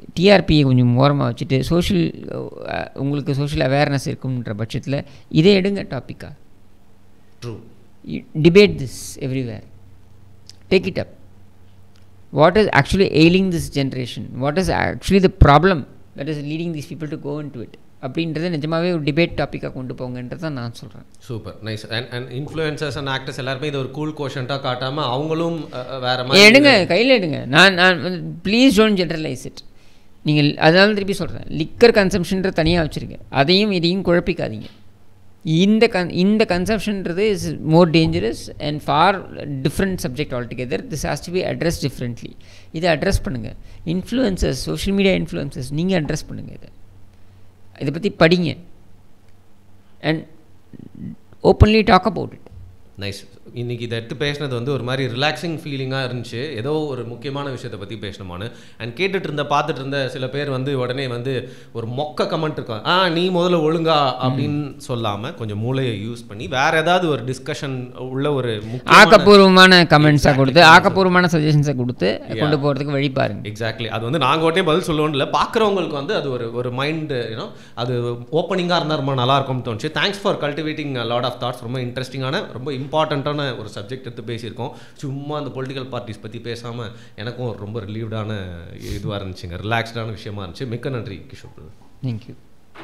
டிஆர்பியை கொஞ்சம் ஓரமாக வச்சுட்டு சோஷியல் உங்களுக்கு சோஷியல் அவேர்னஸ் இருக்குன்ற பட்சத்தில் இதை எடுங்க டாப்பிக்காக through debate this everywhere take it up what is actually ailing this generation what is actually the problem that is leading these people to go into it அப்படின்றத நிஜமாவே ஒரு டிபேட் டாப்பிக்காக கொண்டு போங்கன்றதை நான் சொல்கிறேன் super nice and and influencers and actors எல்லாருமே இது ஒரு கூல் கோஷன்ட்டாக காட்டாமல் அவங்களும் அஹ், அஹ், வேற மாதிரி எடுங்க கையில் எடுங்க நான் நான் ப்ளீஸ் டோன்ட் ஜென்ரலைஸ் இட் நீங்கள் அதனால திருப்பி சொல்கிறேன் லிக்கர் கன்சம்ஷன்ற தனியாக வச்சுருங்க அதையும் இதையும் குழப்பிக்காதீங்க இந்த கன் இந்த கன்சப்ஷன்றது is more dangerous and for different subject altogether this has to be address differently இதை அட்ரஸ் பண்ணுங்கள் இன்ஃப்ளூயன்சஸ் சோஷியல் மீடியா இன்ஃப்ளூயன்சஸ் நீங்கள் அட்ரஸ் பண்ணுங்கள் இதை இதை பற்றி படிங்க and openly talk about it nice இன்னைக்கு இதை எடுத்து பேசினது வந்து ஒரு மாதிரி ரிலாக்ஸிங் ஃபீலிங்காக இருந்துச்சு ஏதோ ஒரு முக்கியமான விஷயத்தை பற்றி பேசணுமான்னு அண்ட் கேட்டுட்டு இருந்த பார்த்துட்டு இருந்த சில பேர் வந்து உடனே வந்து ஒரு மொக்க கமெண்ட் இருக்கும் ஆ நீ முதல்ல ஒழுங்கா அப்படின்னு சொல்லாமல் கொஞ்சம் மூளையை யூஸ் பண்ணி வேற ஏதாவது ஒரு டிஸ்கஷன் உள்ள ஒரு முக்கியமான ஆக்கப்பூர்வமான கமெண்ட்ஸாக கொடுத்து ஆக்கப்பூர்வமான சஜஷன்ஸை கொடுத்து கொண்டு போகிறதுக்கு வழி பாருங்க எக்ஸாக்ட்லி அது வந்து நாங்கள் உடனே பதில் சொல்லுவோம் இல்லை பார்க்குறவங்களுக்கு வந்து அது ஒரு ஒரு மைண்டு யூனோ அது ஓப்பனிங்காக இருந்தால் ரொம்ப நல்லா இருக்கும்னு தோணுச்சு thanks for cultivating lot of thoughts ரொம்ப இன்ட்ரெஸ்டிங்கான ரொம்ப இம்பார்ட்டண்ட்டான ஒரு சப்ஜெக்ட் எடுத்து பேசியிருக்கோம் சும்மா அந்த பொலிட்டிக்கல் பார்ட்டிஸ் பற்றி பேசாமல் எனக்கும் ரொம்ப ரிலீவ்டான இதுவாக இருந்துச்சுங்க ரிலாக்ஸ்டான விஷயமா இருந்துச்சு மிக்க நன்றி கிஷோர் brother. தேங்க்யூ